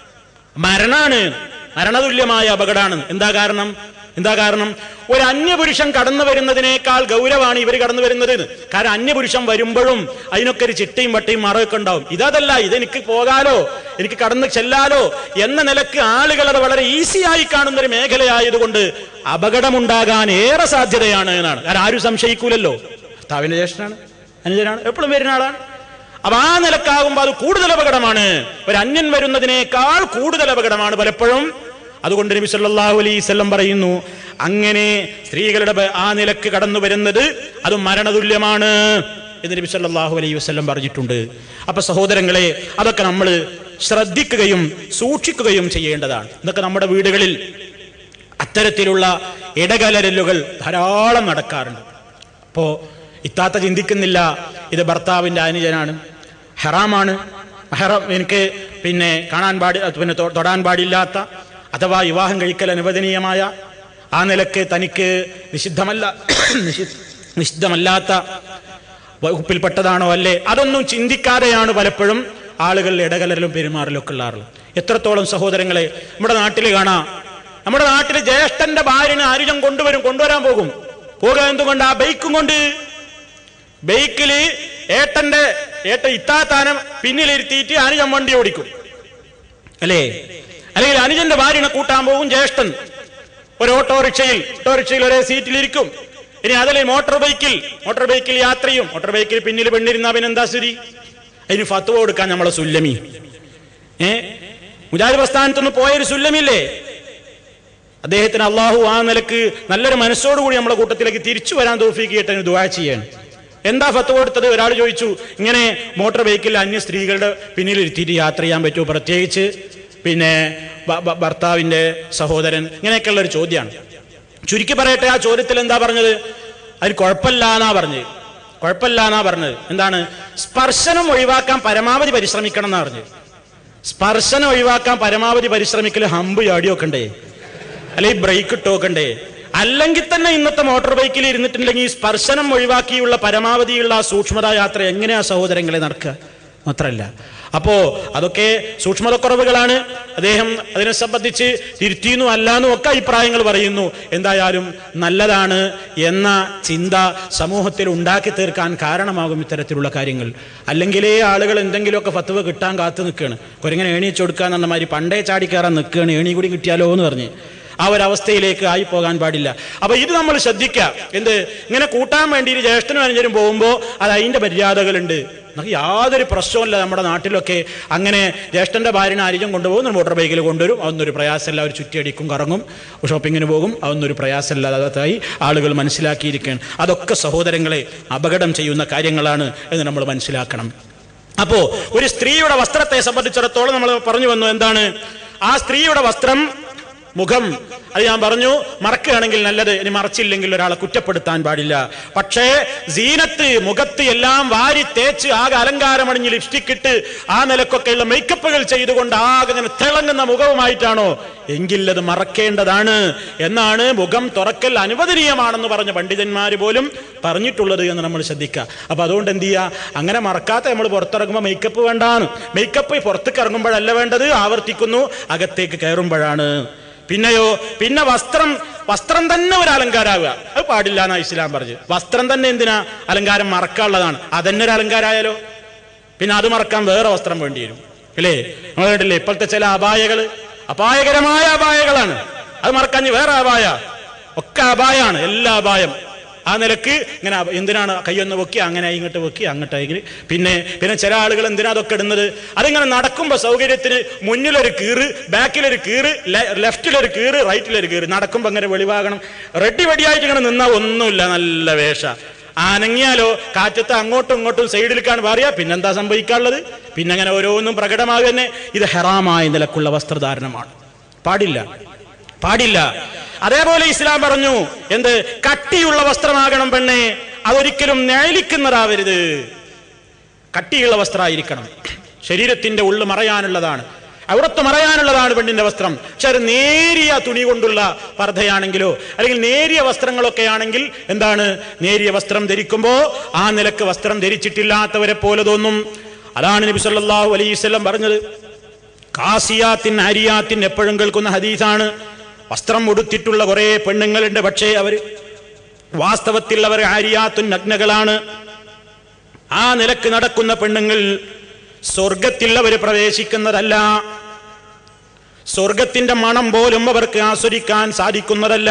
മരണാണ് മരണതുല്യമായ അപകടമാണ് എന്താ കാരണം എന്താ കാരണം ഒരു അന്യപുരുഷൻ കടന്നു വരുന്നതിനേക്കാൾ ഗൗരവമാണ് ഇവർ കടന്നു വരുന്നത് എന്ന്. കാരണം അന്യപുരുഷൻ വരുമ്പോഴും അതിനൊക്കെ ഒരു ചിട്ടയും വട്ടയും മറയൊക്കെ ഉണ്ടാവും ഇതല്ല ഇതെനിക്ക് പോകാലോ എനിക്ക് കടന്നു ചെല്ലാലോ എന്ന നിലക്ക് ആളുകൾ അത് വളരെ ഈസിയായി കാണുന്ന ഒരു മേഖലയായതുകൊണ്ട് അപകടമുണ്ടാകാൻ ഏറെ സാധ്യതയാണ് എന്നാണ് കാരണം ആരും സംശയിക്കൂലല്ലോ ഭർത്താവിന്റെ ജ്യേഷ്ഠനാണ് അനുജനാണ് എപ്പോഴും വരുന്ന ആളാണ് അപ്പൊ ആ നിലക്കാകുമ്പോൾ അത് കൂടുതൽ അപകടമാണ് ഒരു അന്യൻ വരുന്നതിനേക്കാൾ കൂടുതൽ അപകടമാണ് പലപ്പോഴും അതുകൊണ്ട് നബി സല്ലല്ലാഹു അലൈഹി വസല്ലം പറയുന്നു അങ്ങനെ സ്ത്രീകളുടെ ബ- ആ നിലക്ക് കടന്നു വരുന്നത് അത് മരണതുല്യമാണ് എന്ന് നബി സല്ലല്ലാഹു അലൈഹി വസല്ലം പറഞ്ഞിട്ടുണ്ട് അപ്പൊ സഹോദരങ്ങളെ അതൊക്കെ നമ്മൾ ശ്രദ്ധിക്കുകയും സൂക്ഷിക്കുകയും ചെയ്യേണ്ടതാണ് ഇതൊക്കെ നമ്മുടെ വീടുകളിൽ അത്തരത്തിലുള്ള ഇടകലരലുകൾ ധാരാളം നടക്കാറുണ്ട് അപ്പോ ഇത്താത്ത ചിന്തിക്കുന്നില്ല ഇത് ഭർത്താവിന്റെ അനുജനാണ് ഹറാമാണ് ഹറം എനിക്ക് പിന്നെ കാണാൻ പാടി പിന്നെ തൊ- തൊടാൻ പാടില്ലാത്ത അഥവാ വിവാഹം കഴിക്കൽ അനുവദനീയമായ ആ നിലക്ക് തനിക്ക് നിഷിദ്ധമല്ല നിഷി- നിഷിദ്ധമല്ലാത്ത വകുപ്പിൽപ്പെട്ടതാണോ അല്ലേ അതൊന്നും ചിന്തിക്കാതെയാണ് പലപ്പോഴും ആളുകൾ ഇടകലരലും പെരുമാറലും ഒക്കെ ഉള്ളാറുള്ളത് എത്രത്തോളം സഹോദരങ്ങളെ നമ്മുടെ നാട്ടിൽ കാണാം നമ്മുടെ നാട്ടിൽ ജ്യേഷ്ഠന്റെ ഭാര്യനെ ആരുജം കൊണ്ടുവരും കൊണ്ടുവരാൻ പോകും പോകുക എന്തുകൊണ്ട് ആ ബൈക്കും കൊണ്ട് ബൈക്കില് ഏട്ടന്റെ ഏട്ട ഇത്താത്താനം പിന്നിലിരുത്തിയിട്ട് അനുജൻ വണ്ടി ഓടിക്കും അല്ലേ അല്ലെങ്കിൽ അനുജന്റെ ഭാര്യനെ കൂട്ടാൻ പോകും ജ്യേഷ്ഠൻ ഒരു ഓട്ടോറിക്ഷയിൽ ഓട്ടോറിക്ഷയിൽ ഒരേ സീറ്റിലിരിക്കും ഇനി അതിൽ മോട്ടോർ ബൈക്കിൽ മോട്ടോർ ബൈക്കിൽ യാത്രയും മോട്ടോർ ബൈക്കിൽ പിന്നിൽ പെണ്ണിരുന്ന പിന്നെന്താ സ്ഥിതി അതിന് ഫത്വ കൊടുക്കാൻ നമ്മളെ സുല്ലമി ഏ മുജാഹിദ് പ്രസ്ഥാനത്തുനിന്ന് പോയൊരു സുല്ലമില്ലേ അദ്ദേഹത്തിന് അള്ളാഹു ആ നിലക്ക് നല്ലൊരു മനസ്സോടുകൂടി നമ്മളെ കൂട്ടത്തിലേക്ക് തിരിച്ചു വരാൻ തോഫിക്ക് കിട്ടാൻ ദുവാ ചെയ്യാൻ എന്താ ഫത്ത് കൊടുത്തത് ഒരാൾ ചോദിച്ചു ഇങ്ങനെ മോട്ടോർ ബൈക്കിൽ അന്യ സ്ത്രീകളുടെ പിന്നിൽ ഇരുത്തിയിട്ട് യാത്ര ചെയ്യാൻ പറ്റുമോ പ്രത്യേകിച്ച് പിന്നെ ഭ- ഭ- ഭർത്താവിന്റെ സഹോദരൻ ഇങ്ങനെയൊക്കെയുള്ള ഒരു ചോദ്യമാണ് ചുരുക്കി പറയട്ടെ ആ ചോദ്യത്തിൽ എന്താ പറഞ്ഞത് അതിന് കുഴപ്പമില്ല എന്നാ പറഞ്ഞത് കുഴപ്പമില്ല എന്നാ പറഞ്ഞത് എന്താണ് സ്പർശനം ഒഴിവാക്കാൻ പരമാവധി പരിശ്രമിക്കണം എന്നാ പറഞ്ഞത് സ്പർശനം ഒഴിവാക്കാൻ പരമാവധി പരിശ്രമിക്കൽ ഹമ്പ് ചാടിയൊക്കെ ഉണ്ടേ അല്ലെങ്കിൽ ബ്രേക്ക് ഇട്ടോക്കണ്ടേ അല്ലെങ്കിൽ തന്നെ ഇന്നത്തെ മോട്ടോർ ബൈക്കിൽ ഇരുന്നിട്ടുണ്ടെങ്കിൽ ഈ സ്പർശനം ഒഴിവാക്കിയുള്ള പരമാവധിയുള്ള ആ സൂക്ഷ്മത യാത്ര എങ്ങനെയാ സഹോദരങ്ങളെ നടക്കുക മാത്രമല്ല അപ്പോ അതൊക്കെ സൂക്ഷ്മതക്കുറവുകളാണ് അദ്ദേഹം അതിനെ സംബന്ധിച്ച് തിരുത്തിയെന്നും അല്ലാന്നും ഒക്കെ അഭിപ്രായങ്ങൾ പറയുന്നു എന്തായാലും നല്ലതാണ് എന്ന ചിന്ത സമൂഹത്തിൽ ഉണ്ടാക്കി തീർക്കാൻ കാരണമാകും ഇത്തരത്തിലുള്ള കാര്യങ്ങൾ അല്ലെങ്കിലേ ആളുകൾ എന്തെങ്കിലുമൊക്കെ ഫത്തുവ കിട്ടാൻ കാത്തു നിൽക്കുകയാണ് കുരങ്ങനെ ഏണിച്ചു കൊടുക്കുക എന്ന മാതിരി പണ്ടേ ചാടി കയറാൻ നിൽക്കുകയാണ് ഏണി കൂടി കിട്ടിയാലോ എന്ന് പറഞ്ഞ് ആ ഒരു ആയി പോകാൻ പാടില്ല അപ്പൊ ഇത് നമ്മൾ ശ്രദ്ധിക്കുക എന്ത് ഇങ്ങനെ കൂട്ടാൻ വേണ്ടി ജ്യേഷ്ഠനും അനുജനും പോകുമ്പോൾ അത് അതിന്റെ മര്യാദകളുണ്ട് നമുക്ക് യാതൊരു പ്രശ്നവുമില്ല നമ്മുടെ നാട്ടിലൊക്കെ അങ്ങനെ ജ്യേഷ്ഠന്റെ ഭാര്യനെ ആരിജം കൊണ്ടുപോകും മോട്ടോർ ബൈക്കിൽ കൊണ്ടുവരും അതൊന്നൊരു പ്രയാസമില്ല അവർ ചുറ്റിയടിക്കും കറങ്ങും ഷോപ്പിങ്ങിന് പോകും അതൊന്നൊരു പ്രയാസമില്ലാതായി ആളുകൾ മനസ്സിലാക്കിയിരിക്കുകയാണ് അതൊക്കെ സഹോദരങ്ങളെ അപകടം ചെയ്യുന്ന കാര്യങ്ങളാണ് എന്ന് നമ്മൾ മനസ്സിലാക്കണം അപ്പോ ഒരു സ്ത്രീയുടെ വസ്ത്രത്തെ സംബന്ധിച്ചിടത്തോളം നമ്മൾ പറഞ്ഞു വന്നു എന്താണ് ആ സ്ത്രീയുടെ വസ്ത്രം മുഖം അത് ഞാൻ പറഞ്ഞു മറക്കുകയാണെങ്കിൽ നല്ലത് ഇനി മറച്ചില്ലെങ്കിൽ ഒരാളെ കുറ്റപ്പെടുത്താൻ പാടില്ല പക്ഷേ സീനത്ത് മുഖത്ത് എല്ലാം വാരി തേച്ച് ആകെ അലങ്കാരമണിഞ്ഞ് ലിപ്സ്റ്റിക് ഇട്ട് ആ നിലക്കൊക്കെയുള്ള മേക്കപ്പുകൾ ചെയ്തുകൊണ്ട് ആകെ അങ്ങനെ തിളങ്ങുന്ന മുഖവുമായിട്ടാണോ എങ്കിൽ അത് മറക്കേണ്ടതാണ് എന്നാണ് മുഖം തുറക്കൽ അനുവദനീയമാണെന്ന് പറഞ്ഞ പണ്ഡിതന്മാർ പോലും പറഞ്ഞിട്ടുള്ളത് എന്ന് നമ്മൾ ശ്രദ്ധിക്കുക അപ്പൊ അതുകൊണ്ട് എന്ത് ചെയ്യുക അങ്ങനെ മറക്കാത്ത നമ്മൾ പുറത്തിറങ്ങുമ്പോൾ മേക്കപ്പ് വേണ്ടാന്ന് മേക്കപ്പ് പുറത്തേക്ക് ഇറങ്ങുമ്പോഴല്ല വേണ്ടത് ആവർത്തിക്കുന്നു അകത്തേക്ക് കയറുമ്പോഴാണ് പിന്നെയോ പിന്നെ വസ്ത്രം വസ്ത്രം തന്നെ ഒരു അലങ്കാരാവുക അത് പാടില്ല എന്നാ ഇസ്ലാം പറഞ്ഞു വസ്ത്രം തന്നെ എന്തിനാ അലങ്കാരം മറക്കാനുള്ളതാണ് അതന്നെ ഒരു അലങ്കാരായാലോ പിന്നെ അത് മറക്കാൻ വേറെ വസ്ത്രം വേണ്ടി വരും അല്ലേ നമ്മൾ കണ്ടില്ലേ ഇപ്പോഴത്തെ ചില അപായകള് അപായകരമായ അപായകളാണ് അത് മറക്കാൻ വേറെ അപായ ഒക്കെ അപായാണ് എല്ലാ അപായം ആ നിലക്ക് ഇങ്ങനെ അപ- എന്തിനാണ് കൈയൊന്ന് വെക്കി അങ്ങനെ ഇങ്ങോട്ട് വെക്കി അങ്ങോട്ടായി പിന്നെ പിന്നെ ചില ആളുകൾ എന്തിനാ അതൊക്കെ ഇടുന്നത് അതിങ്ങനെ നടക്കുമ്പോൾ സൗകര്യത്തിന് മുന്നിലൊരു കീറ് ബാക്കിലൊരു കീറ് ലെ- ലെഫ്റ്റിലൊരു കീറ് റൈറ്റിലൊരു കീറ് നടക്കുമ്പോൾ അങ്ങനെ വെളിവാകണം റെഡി വെടിയായിട്ട് ഇങ്ങനെ നിന്നാൽ ഒന്നുമില്ല നല്ല വേഷ അനങ്ങിയാലോ കാറ്റത്ത് അങ്ങോട്ടും ഇങ്ങോട്ടും സൈഡിലേക്കാണ് പറയാ പിന്നെന്താ സംഭവിക്കാനുള്ളത് പിന്നെ അങ്ങനെ ഓരോന്നും പ്രകടമാകുക തന്നെ ഇത് ഹെറാമായ നിലക്കുള്ള വസ്ത്രധാരണമാണ് പാടില്ല പാടില്ല അതേപോലെ ഇസ്ലാം പറഞ്ഞു എന്ത് കട്ടിയുള്ള വസ്ത്രമാകണം പെണ്ണെ അതൊരിക്കലും നേലിക്കുന്നതാവരുത് കട്ടിയുള്ള വസ്ത്രമായിരിക്കണം ശരീരത്തിന്റെ ഉള്ളു മറയാനുള്ളതാണ് അവിടത്ത് മറയാനുള്ളതാണ് പെണ്ണിന്റെ വസ്ത്രം പക്ഷെ അത് നേരിയ തുണി കൊണ്ടുള്ള പർദ്ധയാണെങ്കിലോ അല്ലെങ്കിൽ നേരിയ വസ്ത്രങ്ങളൊക്കെ ആണെങ്കിൽ എന്താണ് നേരിയ വസ്ത്രം ധരിക്കുമ്പോ ആ നിലക്ക് വസ്ത്രം ധരിച്ചിട്ടില്ലാത്തവരെ പോലെ തോന്നും അതാണ് നബി സല്ലല്ലാഹു അലൈഹി വസല്ലം പറഞ്ഞത് കാസിയാത്തിൻ അരിയാത്തിൻ എപ്പോഴും കേൾക്കുന്ന ഹദീസാണ് വസ്ത്രം ഉടുത്തിട്ടുള്ള കുറെ പെണ്ണുങ്ങളുണ്ട് പക്ഷേ അവർ വാസ്തവത്തിൽ അവർ ആരിയാത്തുൻ നഗ്നകളാണ് ആ നിലക്ക് നടക്കുന്ന പെണ്ണുങ്ങൾ സ്വർഗത്തിൽ അവർ പ്രവേശിക്കുന്നതല്ല സ്വർഗത്തിന്റെ മണം പോലും അവർക്ക് ആസ്വദിക്കാൻ സാധിക്കുന്നതല്ല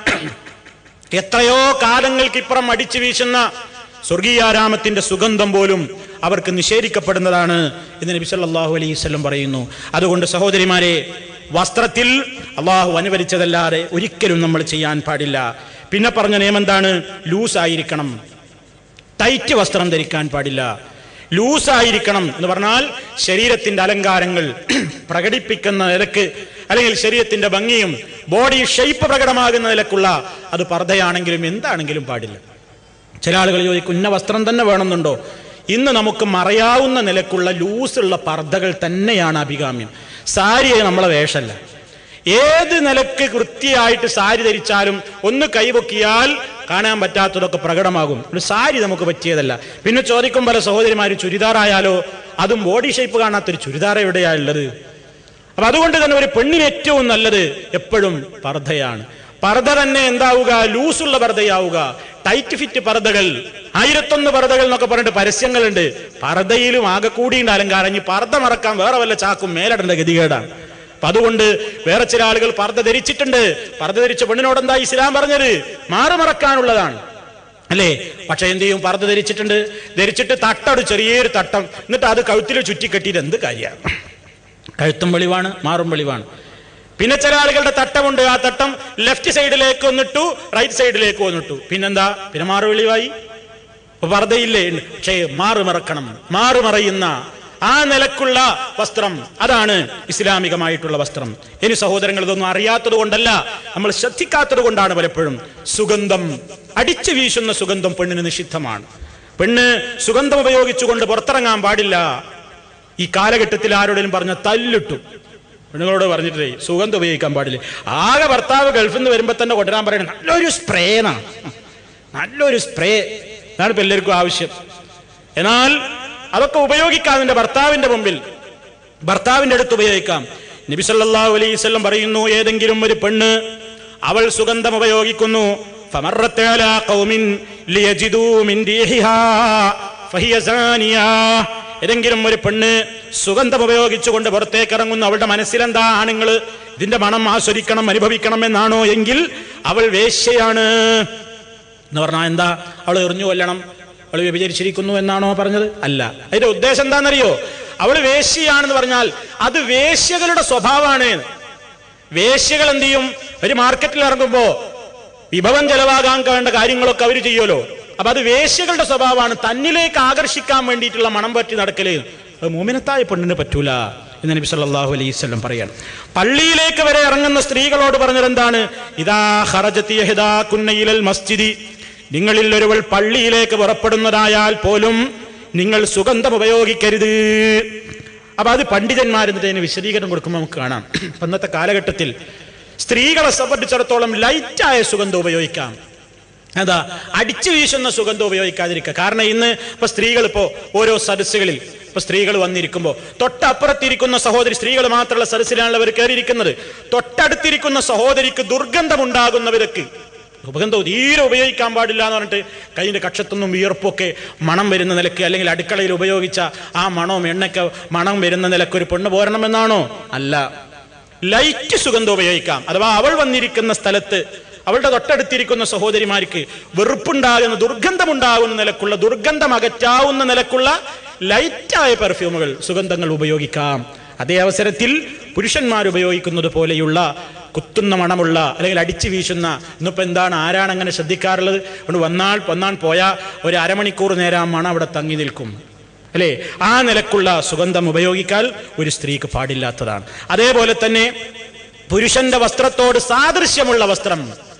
എത്രയോ കാലങ്ങൾക്കിപ്പുറം അടിച്ചു വീശുന്ന സ്വർഗീയാരാമത്തിന്റെ സുഗന്ധം പോലും അവർക്ക് നിഷേധിക്കപ്പെടുന്നതാണ് എന്ന് നബി സല്ലല്ലാഹു അലൈഹി വസല്ലം പറയുന്നു അതുകൊണ്ട് സഹോദരിമാരെ വസ്ത്രത്തിൽ അള്ളാഹു അനുവദിച്ചതല്ലാതെ ഒരിക്കലും നമ്മൾ ചെയ്യാൻ പാടില്ല പിന്നെ പറഞ്ഞ നിയമം എന്താണ് ലൂസ് ആയിരിക്കണം ടൈറ്റ് വസ്ത്രം ധരിക്കാൻ പാടില്ല ലൂസായിരിക്കണം എന്ന് പറഞ്ഞാൽ ശരീരത്തിന്റെ അലങ്കാരങ്ങൾ പ്രകടിപ്പിക്കുന്ന നിലക്ക് അല്ലെങ്കിൽ ശരീരത്തിന്റെ ഭംഗിയും ബോഡി ഷേപ്പ് പ്രകടമാകുന്ന നിലക്കുള്ള അത് പർദ്ധയാണെങ്കിലും എന്താണെങ്കിലും പാടില്ല ചില ആളുകൾ ചോദിക്കും ഇന്ന വസ്ത്രം തന്നെ വേണമെന്നുണ്ടോ ഇന്ന് നമുക്ക് മറയാവുന്ന നിലക്കുള്ള ലൂസുള്ള പർദ്ദകൾ തന്നെയാണ് അഭികാമ്യം സാരി നമ്മളെ വേഷമല്ല ഏത് നിലക്ക് വൃത്തിയായിട്ട് സാരി ധരിച്ചാലും ഒന്ന് കൈപൊക്കിയാൽ കാണാൻ പറ്റാത്തതൊക്കെ പ്രകടമാകും ഒരു സാരി നമുക്ക് പറ്റിയതല്ല പിന്നെ ചോദിക്കും പല സഹോദരിമാര് ചുരിദാറായാലോ അതും ബോഡി ഷേപ്പ് കാണാത്തൊരു ചുരിദാർ എവിടെയാ ഉള്ളത് അപ്പൊ അതുകൊണ്ട് തന്നെ ഒരു പെണ്ണിന് ഏറ്റവും നല്ലത് എപ്പോഴും പർദ്ദയാണ് പർദ്ദ തന്നെ എന്താവുക ലൂസുള്ള പർദ്ദയാവുക ടൈറ്റ് ഫിറ്റ് പർദ്ദകൾ ആയിരത്തൊന്ന് പർദ്ദകൾ എന്നൊക്കെ പറഞ്ഞിട്ട് പരസ്യങ്ങളുണ്ട് പർദ്ദയിലും ആകെ കൂടിയുണ്ട് അലങ്കാരം ഇനി പർദ്ദ മറക്കാൻ വേറെ വല്ല ചാക്കും മേലിടേണ്ട ഗതികേടാണ് അപ്പൊ അതുകൊണ്ട് വേറെ ചില ആളുകൾ പർദ്ദ ധരിച്ചിട്ടുണ്ട് പർദ്ദ ധരിച്ച പെണ്ണിനോട് എന്താ ഇസ്ലാം പറഞ്ഞത് മാറി മറക്കാനുള്ളതാണ് അല്ലേ പക്ഷെ എന്ത് ചെയ്യും പർദ്ദ ധരിച്ചിട്ടുണ്ട് ധരിച്ചിട്ട് തട്ടൊരു ചെറിയൊരു തട്ടം എന്നിട്ട് അത് കഴുത്തിൽ ചുറ്റിക്കെട്ടിയിട്ട് എന്ത് കാര്യമാണ് കഴുത്തും വെളിവാണ് മാറും വെളിവാണ് പിന്നെ ചില ആളുകളുടെ തട്ടമുണ്ട് ആ തട്ടം ലെഫ്റ്റ് സൈഡിലേക്ക് ഒന്നിട്ടു റൈറ്റ് സൈഡിലേക്ക് ഒന്നിട്ടു പിന്നെന്താ പിന്നെ മാറു വെളിവായി അപ്പൊ പർദ്ദയില്ലേ പക്ഷേ മാറുമറക്കണം മാറുമറയുന്ന ആ നിലക്കുള്ള വസ്ത്രം അതാണ് ഇസ്ലാമികമായിട്ടുള്ള വസ്ത്രം ഇനി സഹോദരങ്ങൾ ഇതൊന്നും അറിയാത്തത് കൊണ്ടല്ല നമ്മൾ ശ്രദ്ധിക്കാത്തത് കൊണ്ടാണ് പലപ്പോഴും സുഗന്ധം അടിച്ചു വീശുന്ന സുഗന്ധം പെണ്ണിന് നിഷിദ്ധമാണ് പെണ്ണ് സുഗന്ധം ഉപയോഗിച്ചുകൊണ്ട് പുറത്തിറങ്ങാൻ പാടില്ല ഈ കാലഘട്ടത്തിൽ ആരോടെങ്കിലും പറഞ്ഞ തല്ലിട്ടു പെണ്ണുങ്ങളോട് പറഞ്ഞിട്ടേ സുഗന്ധം ഉപയോഗിക്കാൻ പാടില്ല ആകെ ഭർത്താവ് ഗൾഫിൽ നിന്ന് വരുമ്പോ തന്നെ കൊണ്ടുവരാൻ പറയണം നല്ലൊരു സ്പ്രേ എന്നാ നല്ലൊരു സ്പ്രേ ഇതാണ് ഇപ്പൊ എല്ലാവർക്കും ആവശ്യം എന്നാൽ അതൊക്കെ ഉപയോഗിക്കാൻ നിന്റെ ഭർത്താവിന്റെ മുമ്പിൽ ഭർത്താവിന്റെ അടുത്ത് ഉപയോഗിക്കാം നബി സല്ലല്ലാഹു അലൈഹി വസല്ലം പറയുന്നു ഏതെങ്കിലും ഒരു പെണ്ണ് അവൾ സുഗന്ധം ഉപയോഗിക്കുന്നു فمرت على قوم ليجدوا من ريحها فهي زانية. ഏതെങ്കിലും ഒരു പെണ്ണ് സുഗന്ധം ഉപയോഗിച്ചുകൊണ്ട് പുറത്തേക്ക് ഇറങ്ങുന്നു അവളുടെ മനസ്സിലെന്താ ആണുങ്ങൾ ഇതിന്റെ മണം ആസ്വദിക്കണം അനുഭവിക്കണം എന്നാണോ എങ്കിൽ അവൾ വേശ്യയാണ് എന്ന് പറഞ്ഞാൽ എന്താ അവൾ എറിഞ്ഞു കൊല്ലണം അവൾ വ്യഭിചരിച്ചിരിക്കുന്നു എന്നാണോ പറഞ്ഞത് അല്ല അതിന്റെ ഉദ്ദേശം എന്താണെന്നറിയോ അവൾ വേശ്യയാണെന്ന് പറഞ്ഞാൽ അത് വേശ്യകളുടെ സ്വഭാവമാണ് വേശ്യകൾ എന്ത് ചെയ്യും ഒരു മാർക്കറ്റിൽ ഇറങ്ങുമ്പോ വിഭവം ചെലവാകാൻ വേണ്ട കാര്യങ്ങളൊക്കെ അവർ ചെയ്യുമല്ലോ അപ്പൊ അത് വേശ്യകളുടെ സ്വഭാവമാണ് തന്നിലേക്ക് ആകർഷിക്കാൻ വേണ്ടിയിട്ടുള്ള മണം പറ്റി നടക്കല് അത് മോമിനത്തായ പെണ്ണിന് പറ്റൂല എന്ന് നബി സല്ലല്ലാഹു അലൈഹി വസല്ലം പറയാണ് പള്ളിയിലേക്ക് വരെ ഇറങ്ങുന്ന സ്ത്രീകളോട് പറഞ്ഞത് എന്താണ് ഇതാ ഖറജത്തി യഹ്ദാ കുന്നയിലൽ മസ്ജിദി നിങ്ങളിൽ ഒരുവൾ പള്ളിയിലേക്ക് പുറപ്പെടുന്നതായാൽ പോലും നിങ്ങൾ സുഗന്ധം ഉപയോഗിക്കരുത് അപ്പൊ അത് പണ്ഡിതന്മാരെന്നിട്ട് അതിന് വിശദീകരണം കൊടുക്കുമ്പോൾ നമുക്ക് കാണാം ഇപ്പൊ ഇന്നത്തെ കാലഘട്ടത്തിൽ സ്ത്രീകളെ സംബന്ധിച്ചിടത്തോളം ലൈറ്റായ സുഗന്ധം ഉപയോഗിക്കാം അതാ അടിച്ചു വീശുന്ന സുഗന്ധം ഉപയോഗിക്കാതിരിക്കുക കാരണം ഇന്ന് ഇപ്പൊ സ്ത്രീകൾ ഇപ്പോ ഓരോ സദസ്സുകളിൽ ഇപ്പൊ സ്ത്രീകൾ വന്നിരിക്കുമ്പോൾ തൊട്ടപ്പുറത്തിരിക്കുന്ന സഹോദരി സ്ത്രീകൾ മാത്രമുള്ള സദസ്സിലാണല്ലോ അവർ കയറിയിരിക്കുന്നത് തൊട്ടടുത്തിരിക്കുന്ന സഹോദരിക്ക് ദുർഗന്ധമുണ്ടാകുന്നവർക്ക് സുഗന്ധം തീരെ ഉപയോഗിക്കാൻ പാടില്ല എന്ന് പറഞ്ഞിട്ട് കൈയിന്റെ കക്ഷത്തൊന്നും വിയർപ്പൊക്കെ മണം വരുന്ന നിലക്ക് അല്ലെങ്കിൽ അടുക്കളയിൽ ഉപയോഗിച്ച ആ മണവും എണ്ണയ്ക്ക് മണം വരുന്ന നിലക്ക് ഒരു പെണ്ണ് പോരണമെന്നാണോ അല്ല ലൈറ്റ് സുഗന്ധം ഉപയോഗിക്കാം അഥവാ അവൾ വന്നിരിക്കുന്ന സ്ഥലത്ത് അവളുടെ തൊട്ടടുത്തിരിക്കുന്ന സഹോദരിമാർക്ക് വെറുപ്പുണ്ടാകുന്ന ദുർഗന്ധമുണ്ടാകുന്ന നിലക്കുള്ള ദുർഗന്ധം അകറ്റാവുന്ന നിലക്കുള്ള ലൈറ്റായ പെർഫ്യൂമുകൾ സുഗന്ധങ്ങൾ ഉപയോഗിക്കാം അതേ അവസരത്തിൽ പുരുഷന്മാർ ഉപയോഗിക്കുന്നത് പോലെയുള്ള കുത്തുന്ന മണമുള്ള അല്ലെങ്കിൽ അടിച്ചു വീശുന്ന ഇന്നിപ്പോ എന്താണ് ആരാണ് അങ്ങനെ ശ്രദ്ധിക്കാറുള്ളത് അതുകൊണ്ട് വന്നാൽ വന്നാൽ പോയാൽ ഒരു അരമണിക്കൂർ നേരം ആ മണം അവിടെ തങ്ങി നിൽക്കും അല്ലേ ആ നിലക്കുള്ള സുഗന്ധം ഉപയോഗിക്കാൻ ഒരു സ്ത്രീക്ക് പാടില്ലാത്തതാണ് അതേപോലെ തന്നെ പുരുഷന്റെ വസ്ത്രത്തോട് സാദൃശ്യമുള്ള വസ്ത്രം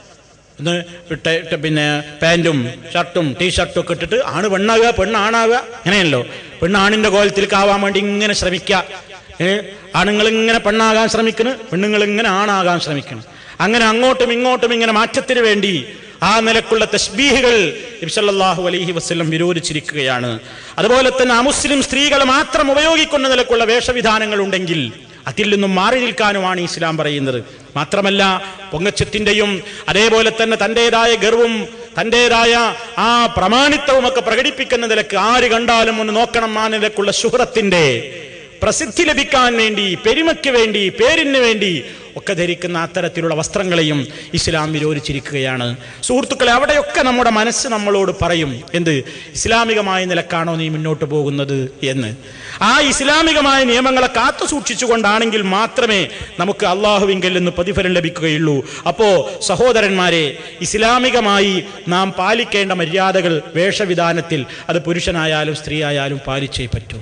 ഒന്ന് ഇട്ട് ഇട്ട് പിന്നെ പാൻറ്റും ഷർട്ടും ടീഷർട്ടും ഒക്കെ ഇട്ടിട്ട് ആണ് പെണ്ണാകുക പെണ്ണാണാകുക അങ്ങനെയല്ലോ പെണ്ണാണിന്റെ കോലത്തിലേക്ക് ആവാൻ വേണ്ടി ഇങ്ങനെ ശ്രമിക്കുക ഏ ആണുങ്ങൾ ഇങ്ങനെ പെണ്ണാകാൻ ശ്രമിക്കുന്നു പെണ്ണുങ്ങൾ ഇങ്ങനെ ആണാകാൻ ശ്രമിക്കണം അങ്ങനെ അങ്ങോട്ടും ഇങ്ങോട്ടും ഇങ്ങനെ മാറ്റത്തിന് വേണ്ടി ആ നിലക്കുള്ള തസ്ബീഹുകൾ നബിസല്ലാഹു അലൈഹി വസ്ലം വിരോധിച്ചിരിക്കുകയാണ് അതുപോലെ തന്നെ അമുസ്ലിം സ്ത്രീകൾ മാത്രം ഉപയോഗിക്കുന്ന നിലക്കുള്ള വേഷവിധാനങ്ങൾ ഉണ്ടെങ്കിൽ അതിൽ നിന്നും മാറി നിൽക്കാനുമാണ് ഇസ്ലാം പറയുന്നത് മാത്രമല്ല പൊങ്ങച്ചത്തിന്റെയും അതേപോലെ തന്നെ തൻ്റെതായ ഗർവും തൻ്റെതായ ആ പ്രമാണിത്വവും ഒക്കെ പ്രകടിപ്പിക്കുന്ന നിലക്ക് ആര് കണ്ടാലും ഒന്ന് നോക്കണം ആ നിലക്കുള്ള ശുഹ്രത്തിന്റെ പ്രസിദ്ധി ലഭിക്കാൻ വേണ്ടി പെരുമയ്ക്ക് വേണ്ടി പേരിന് വേണ്ടി ഒക്കെ ധരിക്കുന്ന അത്തരത്തിലുള്ള വസ്ത്രങ്ങളെയും ഇസ്ലാം വിരോധിച്ചിരിക്കുകയാണ് സുഹൃത്തുക്കളെ അവിടെയൊക്കെ നമ്മുടെ മനസ്സ് നമ്മളോട് പറയും എന്ത് ഇസ്ലാമികമായ നിലക്കാണോ നീ മുന്നോട്ട് പോകുന്നത് എന്ന് ആ ഇസ്ലാമികമായ നിയമങ്ങളെ കാത്തു സൂക്ഷിച്ചുകൊണ്ടാണെങ്കിൽ മാത്രമേ നമുക്ക് അള്ളാഹുവിങ്കിൽ നിന്ന് പ്രതിഫലം ലഭിക്കുകയുള്ളൂ അപ്പോ സഹോദരന്മാരെ ഇസ്ലാമികമായി നാം പാലിക്കേണ്ട മര്യാദകൾ വേഷവിധാനത്തിൽ അത് പുരുഷനായാലും സ്ത്രീ ആയാലും പാലിച്ചേ പറ്റൂ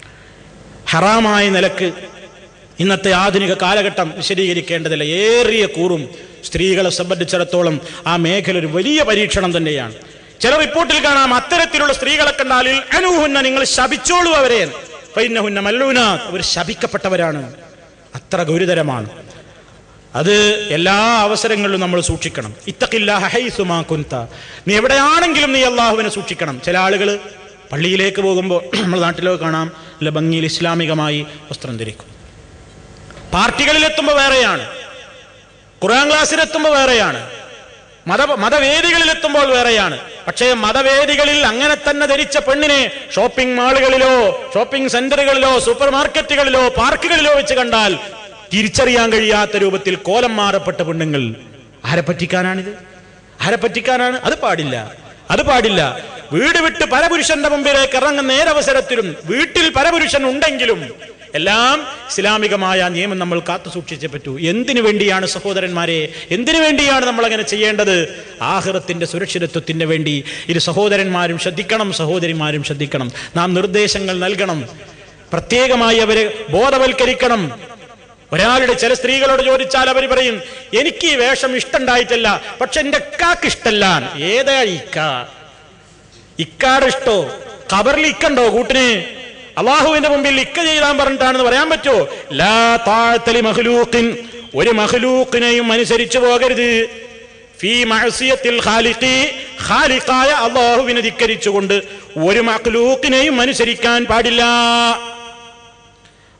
ഹറാമായ നിലക്ക് ഇന്നത്തെ ആധുനിക കാലഘട്ടം വിശദീകരിക്കേണ്ടതില്ല ഏറിയ കൂറും സ്ത്രീകളെ സംബന്ധിച്ചിടത്തോളം ആ മേഖല ഒരു വലിയ പരീക്ഷണം തന്നെയാണ് ചില റിപ്പോർട്ടിൽ കാണാം അത്തരത്തിലുള്ള സ്ത്രീകളെ കണ്ടാലിൽ അനുഹുന്ന നിങ്ങൾ ശപിച്ചോളൂ അവരെ പൈനഹുന്ന മല്ലൂന അവർ ശപിക്കപ്പെട്ടവരാണ് അത്ര ഗുരുതരമാണ് അത് എല്ലാ അവസരങ്ങളിലും നമ്മൾ സൂക്ഷിക്കണം ഇത്തക്കില്ലാഹ ഹൈസുമാ കുന്ത നീ എവിടെയാണെങ്കിലും നീ അള്ളാഹുവിനെ സൂക്ഷിക്കണം ചില ആളുകൾ പള്ളിയിലേക്ക് പോകുമ്പോൾ നമ്മൾ നാട്ടിലൊക്കെ കാണാം നല്ല ഭംഗിയിൽ ഇസ്ലാമികമായി വസ്ത്രം ധരിക്കും പാർട്ടികളിലെത്തുമ്പോൾ വേറെയാണ് ഖുറാൻ ക്ലാസ്സിലെത്തുമ്പോൾ വേറെയാണ് മത മതവേദികളിലെത്തുമ്പോൾ വേറെയാണ് പക്ഷേ മതവേദികളിൽ അങ്ങനെ തന്നെ ധരിച്ച പെണ്ണിനെ ഷോപ്പിംഗ് മാളുകളിലോ ഷോപ്പിംഗ് സെന്ററുകളിലോ സൂപ്പർ മാർക്കറ്റുകളിലോ പാർക്കുകളിലോ വെച്ച് കണ്ടാൽ തിരിച്ചറിയാൻ കഴിയാത്ത രൂപത്തിൽ കോലം മാറപ്പെട്ട പെണ്ണുങ്ങൾ ആരെ പറ്റിക്കാനാണിത് ആരെ പറ്റിക്കാനാണ് അത് പാടില്ല അത് പാടില്ല വീട് വിട്ട് പരപുരുഷന്റെ മുമ്പിലേക്ക് ഇറങ്ങുന്ന ഏതവസരത്തിലും വീട്ടിൽ പരപുരുഷൻ ഉണ്ടെങ്കിലും എല്ലാം ഇസ്ലാമികമായ നിയമം നമ്മൾ കാത്തു സൂക്ഷിച്ചേ പറ്റൂ എന്തിനു വേണ്ടിയാണ് സഹോദരന്മാരെ എന്തിനു വേണ്ടിയാണ് നമ്മൾ അങ്ങനെ ചെയ്യേണ്ടത് ആഹൃത്തിന്റെ സുരക്ഷിതത്വത്തിന് വേണ്ടി ഇരു സഹോദരന്മാരും ശ്രദ്ധിക്കണം സഹോദരിമാരും ശ്രദ്ധിക്കണം നാം നിർദ്ദേശങ്ങൾ നൽകണം പ്രത്യേകമായി അവരെ ബോധവൽക്കരിക്കണം ഒരാളുടെ ചില സ്ത്രീകളോട് ചോദിച്ചാൽ അവർ പറയും എനിക്ക് ഈ വേഷം ഇഷ്ടണ്ടായിട്ടല്ല പക്ഷെ എന്റെ ഇക്കാക്ക് ഇഷ്ടല്ല ഏതാ ഇക്ക ഇക്കാട് ഇഷ്ടോ ഖബറിൽ ഇക്കണ്ടോ കൂട്ടിന് അള്ളാഹുവിന്റെ മുമ്പിൽ ഇക്ക ചെയ്താൻ പറഞ്ഞിട്ടാണെന്ന് പറയാൻ പറ്റുമോ ലാ താഴ്ത്തലി മഹ്ലൂക്കിൻ ഒരു മഹ്ലൂക്കിനെയും അനുസരിച്ചു പോകരുത് ഫീ മഅസിയത്തിൽ ഖാലിഖി ഖാലിഖായ അള്ളാഹുവിനെ ധിക്കരിച്ചുകൊണ്ട് ഒരു മഖ്ലൂക്കിനെയും അനുസരിക്കാൻ പാടില്ല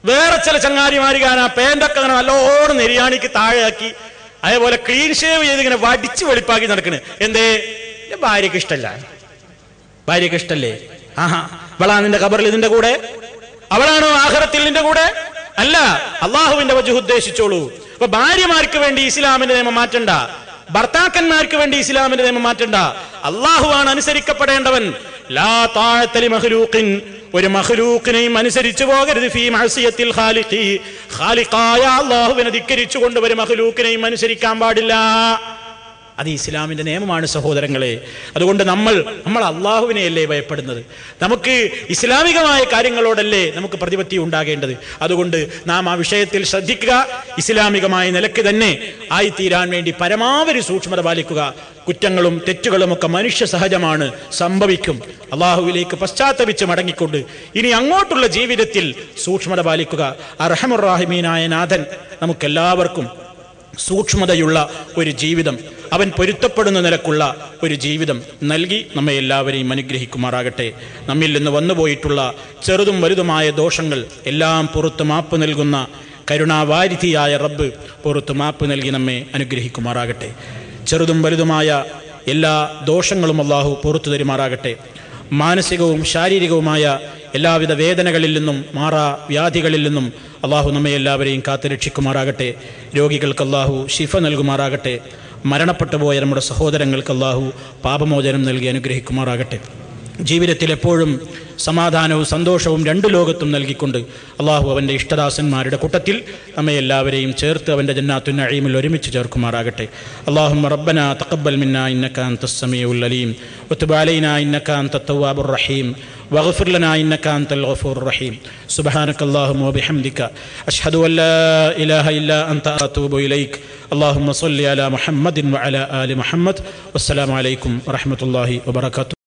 വേറെ ചില ചങ്ങാരിമാര് കാണാ പേന്റൊക്കെ അങ്ങനെ നല്ലോണം നെരിയാണിക്ക് താഴെയാക്കി അതേപോലെ ക്ലീൻ ഷേവ് ചെയ്ത് ഇങ്ങനെ വടിച്ച് വെളിപ്പാക്കി നടക്കണ് എന്തേ എന്റെ ഭാര്യക്ക് ഇഷ്ടല്ല ഭാര്യക്ക് ഇഷ്ടല്ലേ ആഹാ അവളാ നിന്റെ ഖബറിൽ ഇതിന്റെ കൂടെ അവളാണോ ആഹ്റത്തിൽ നിന്റെ കൂടെ അല്ല അള്ളാഹുവിന്റെ വജു ഉദ്ദേശിച്ചോളൂ അപ്പൊ ഭാര്യമാർക്ക് വേണ്ടി ഇസ്ലാമിന്റെ നിയമം മാറ്റണ്ട ഭർത്താക്കന്മാർക്ക് വേണ്ടി ഇസ്ലാമിന്റെ നിയമം മാറ്റണ്ട അള്ളാഹുവാണ് അനുസരിക്കപ്പെടേണ്ടവൻ ലാ താഴത്തലി മഹ്ലൂഖിൻ ഒരു മഹ്ലൂക്കിനെയും അനുസരിച്ചു പോകരുത് ഫീ മഅസിയത്തിൽ ഖാലിഖി ഖാലിഖായ അള്ളാഹുവിനെ ധിക്കരിച്ചുകൊണ്ട് ഒരു മഹ്ലൂക്കിനെയും അനുസരിക്കാൻ പാടില്ല അത് ഇസ്ലാമിന്റെ നിയമമാണ് സഹോദരങ്ങളെ അതുകൊണ്ട് നമ്മൾ നമ്മൾ അള്ളാഹുവിനെയല്ലേ ഭയപ്പെടുന്നത് നമുക്ക് ഇസ്ലാമികമായ കാര്യങ്ങളോടല്ലേ നമുക്ക് പ്രതിപത്തി ഉണ്ടാകേണ്ടത് അതുകൊണ്ട് നാം ആ വിഷയത്തിൽ ശ്രദ്ധിക്കുക ഇസ്ലാമികമായ നിലയ്ക്ക് തന്നെ ആയിത്തീരാൻ വേണ്ടി പരമാവധി സൂക്ഷ്മത പാലിക്കുക കുറ്റങ്ങളും തെറ്റുകളും ഒക്കെ മനുഷ്യ സഹജമാണ് സംഭവിക്കും അള്ളാഹുവിലേക്ക് പശ്ചാത്തപിച്ച് മടങ്ങിക്കൊണ്ട് ഇനി അങ്ങോട്ടുള്ള ജീവിതത്തിൽ സൂക്ഷ്മത പാലിക്കുക അർഹമുറാഹിമീനായ നാഥൻ നമുക്കെല്ലാവർക്കും സൂക്ഷ്മതയുള്ള ഒരു ജീവിതം അവൻ പൊരുത്തപ്പെടുന്ന നിലക്കുള്ള ഒരു ജീവിതം നൽകി നമ്മെ എല്ലാവരെയും അനുഗ്രഹിക്കുമാറാകട്ടെ നമ്മിൽ നിന്ന് വന്നുപോയിട്ടുള്ള ചെറുതും വലുതുമായ ദോഷങ്ങൾ എല്ലാം പുറത്ത് മാപ്പ് നൽകുന്ന കരുണാവാരിധിയായ റബ്ബ് പുറത്ത് മാപ്പ് നൽകി നമ്മെ അനുഗ്രഹിക്കുമാറാകട്ടെ ചെറുതും വലുതുമായ എല്ലാ ദോഷങ്ങളും അള്ളാഹു പുറത്തു തരുമാറാകട്ടെ മാനസികവും ശാരീരികവുമായ എല്ലാവിധ വേദനകളിൽ നിന്നും മാറാ വ്യാധികളിൽ നിന്നും അള്ളാഹു നമ്മെ എല്ലാവരെയും കാത്തുരക്ഷിക്കുമാറാകട്ടെ രോഗികൾക്ക് അള്ളാഹു ശിഫ നൽകുമാറാകട്ടെ മരണപ്പെട്ടു പോയ നമ്മുടെ സഹോദരങ്ങൾക്ക് അള്ളാഹു പാപമോചനം നൽകി അനുഗ്രഹിക്കുമാറാകട്ടെ ജീവിതത്തിൽ എപ്പോഴും സമാധാനവും സന്തോഷവും രണ്ടു ലോകത്തും നൽകിക്കൊണ്ട് അള്ളാഹു അവൻ്റെ ഇഷ്ടദാസന്മാരുടെ കൂട്ടത്തിൽ നമ്മെ എല്ലാവരെയും ചേർത്ത് അവൻ്റെ ജന്നാത്തു നഴീമിൽ ഒരുമിച്ച് ചേർക്കുമാറാകട്ടെ അള്ളാഹു റബ്ബന തഖബ്ബൽ മിന്ന ഇന്നക അൻത സമീഉൽ അലീം വതുബ് അലൈനാ ഇന്നക അൻത തവ്വാബുർ റഹീം واغفر لنا انك انت الغفور الرحيم سبحانك اللهم وبحمدك اشهد ان لا اله الا انت اتوب اليك اللهم صل على محمد وعلى ال محمد والسلام عليكم ورحمه الله وبركاته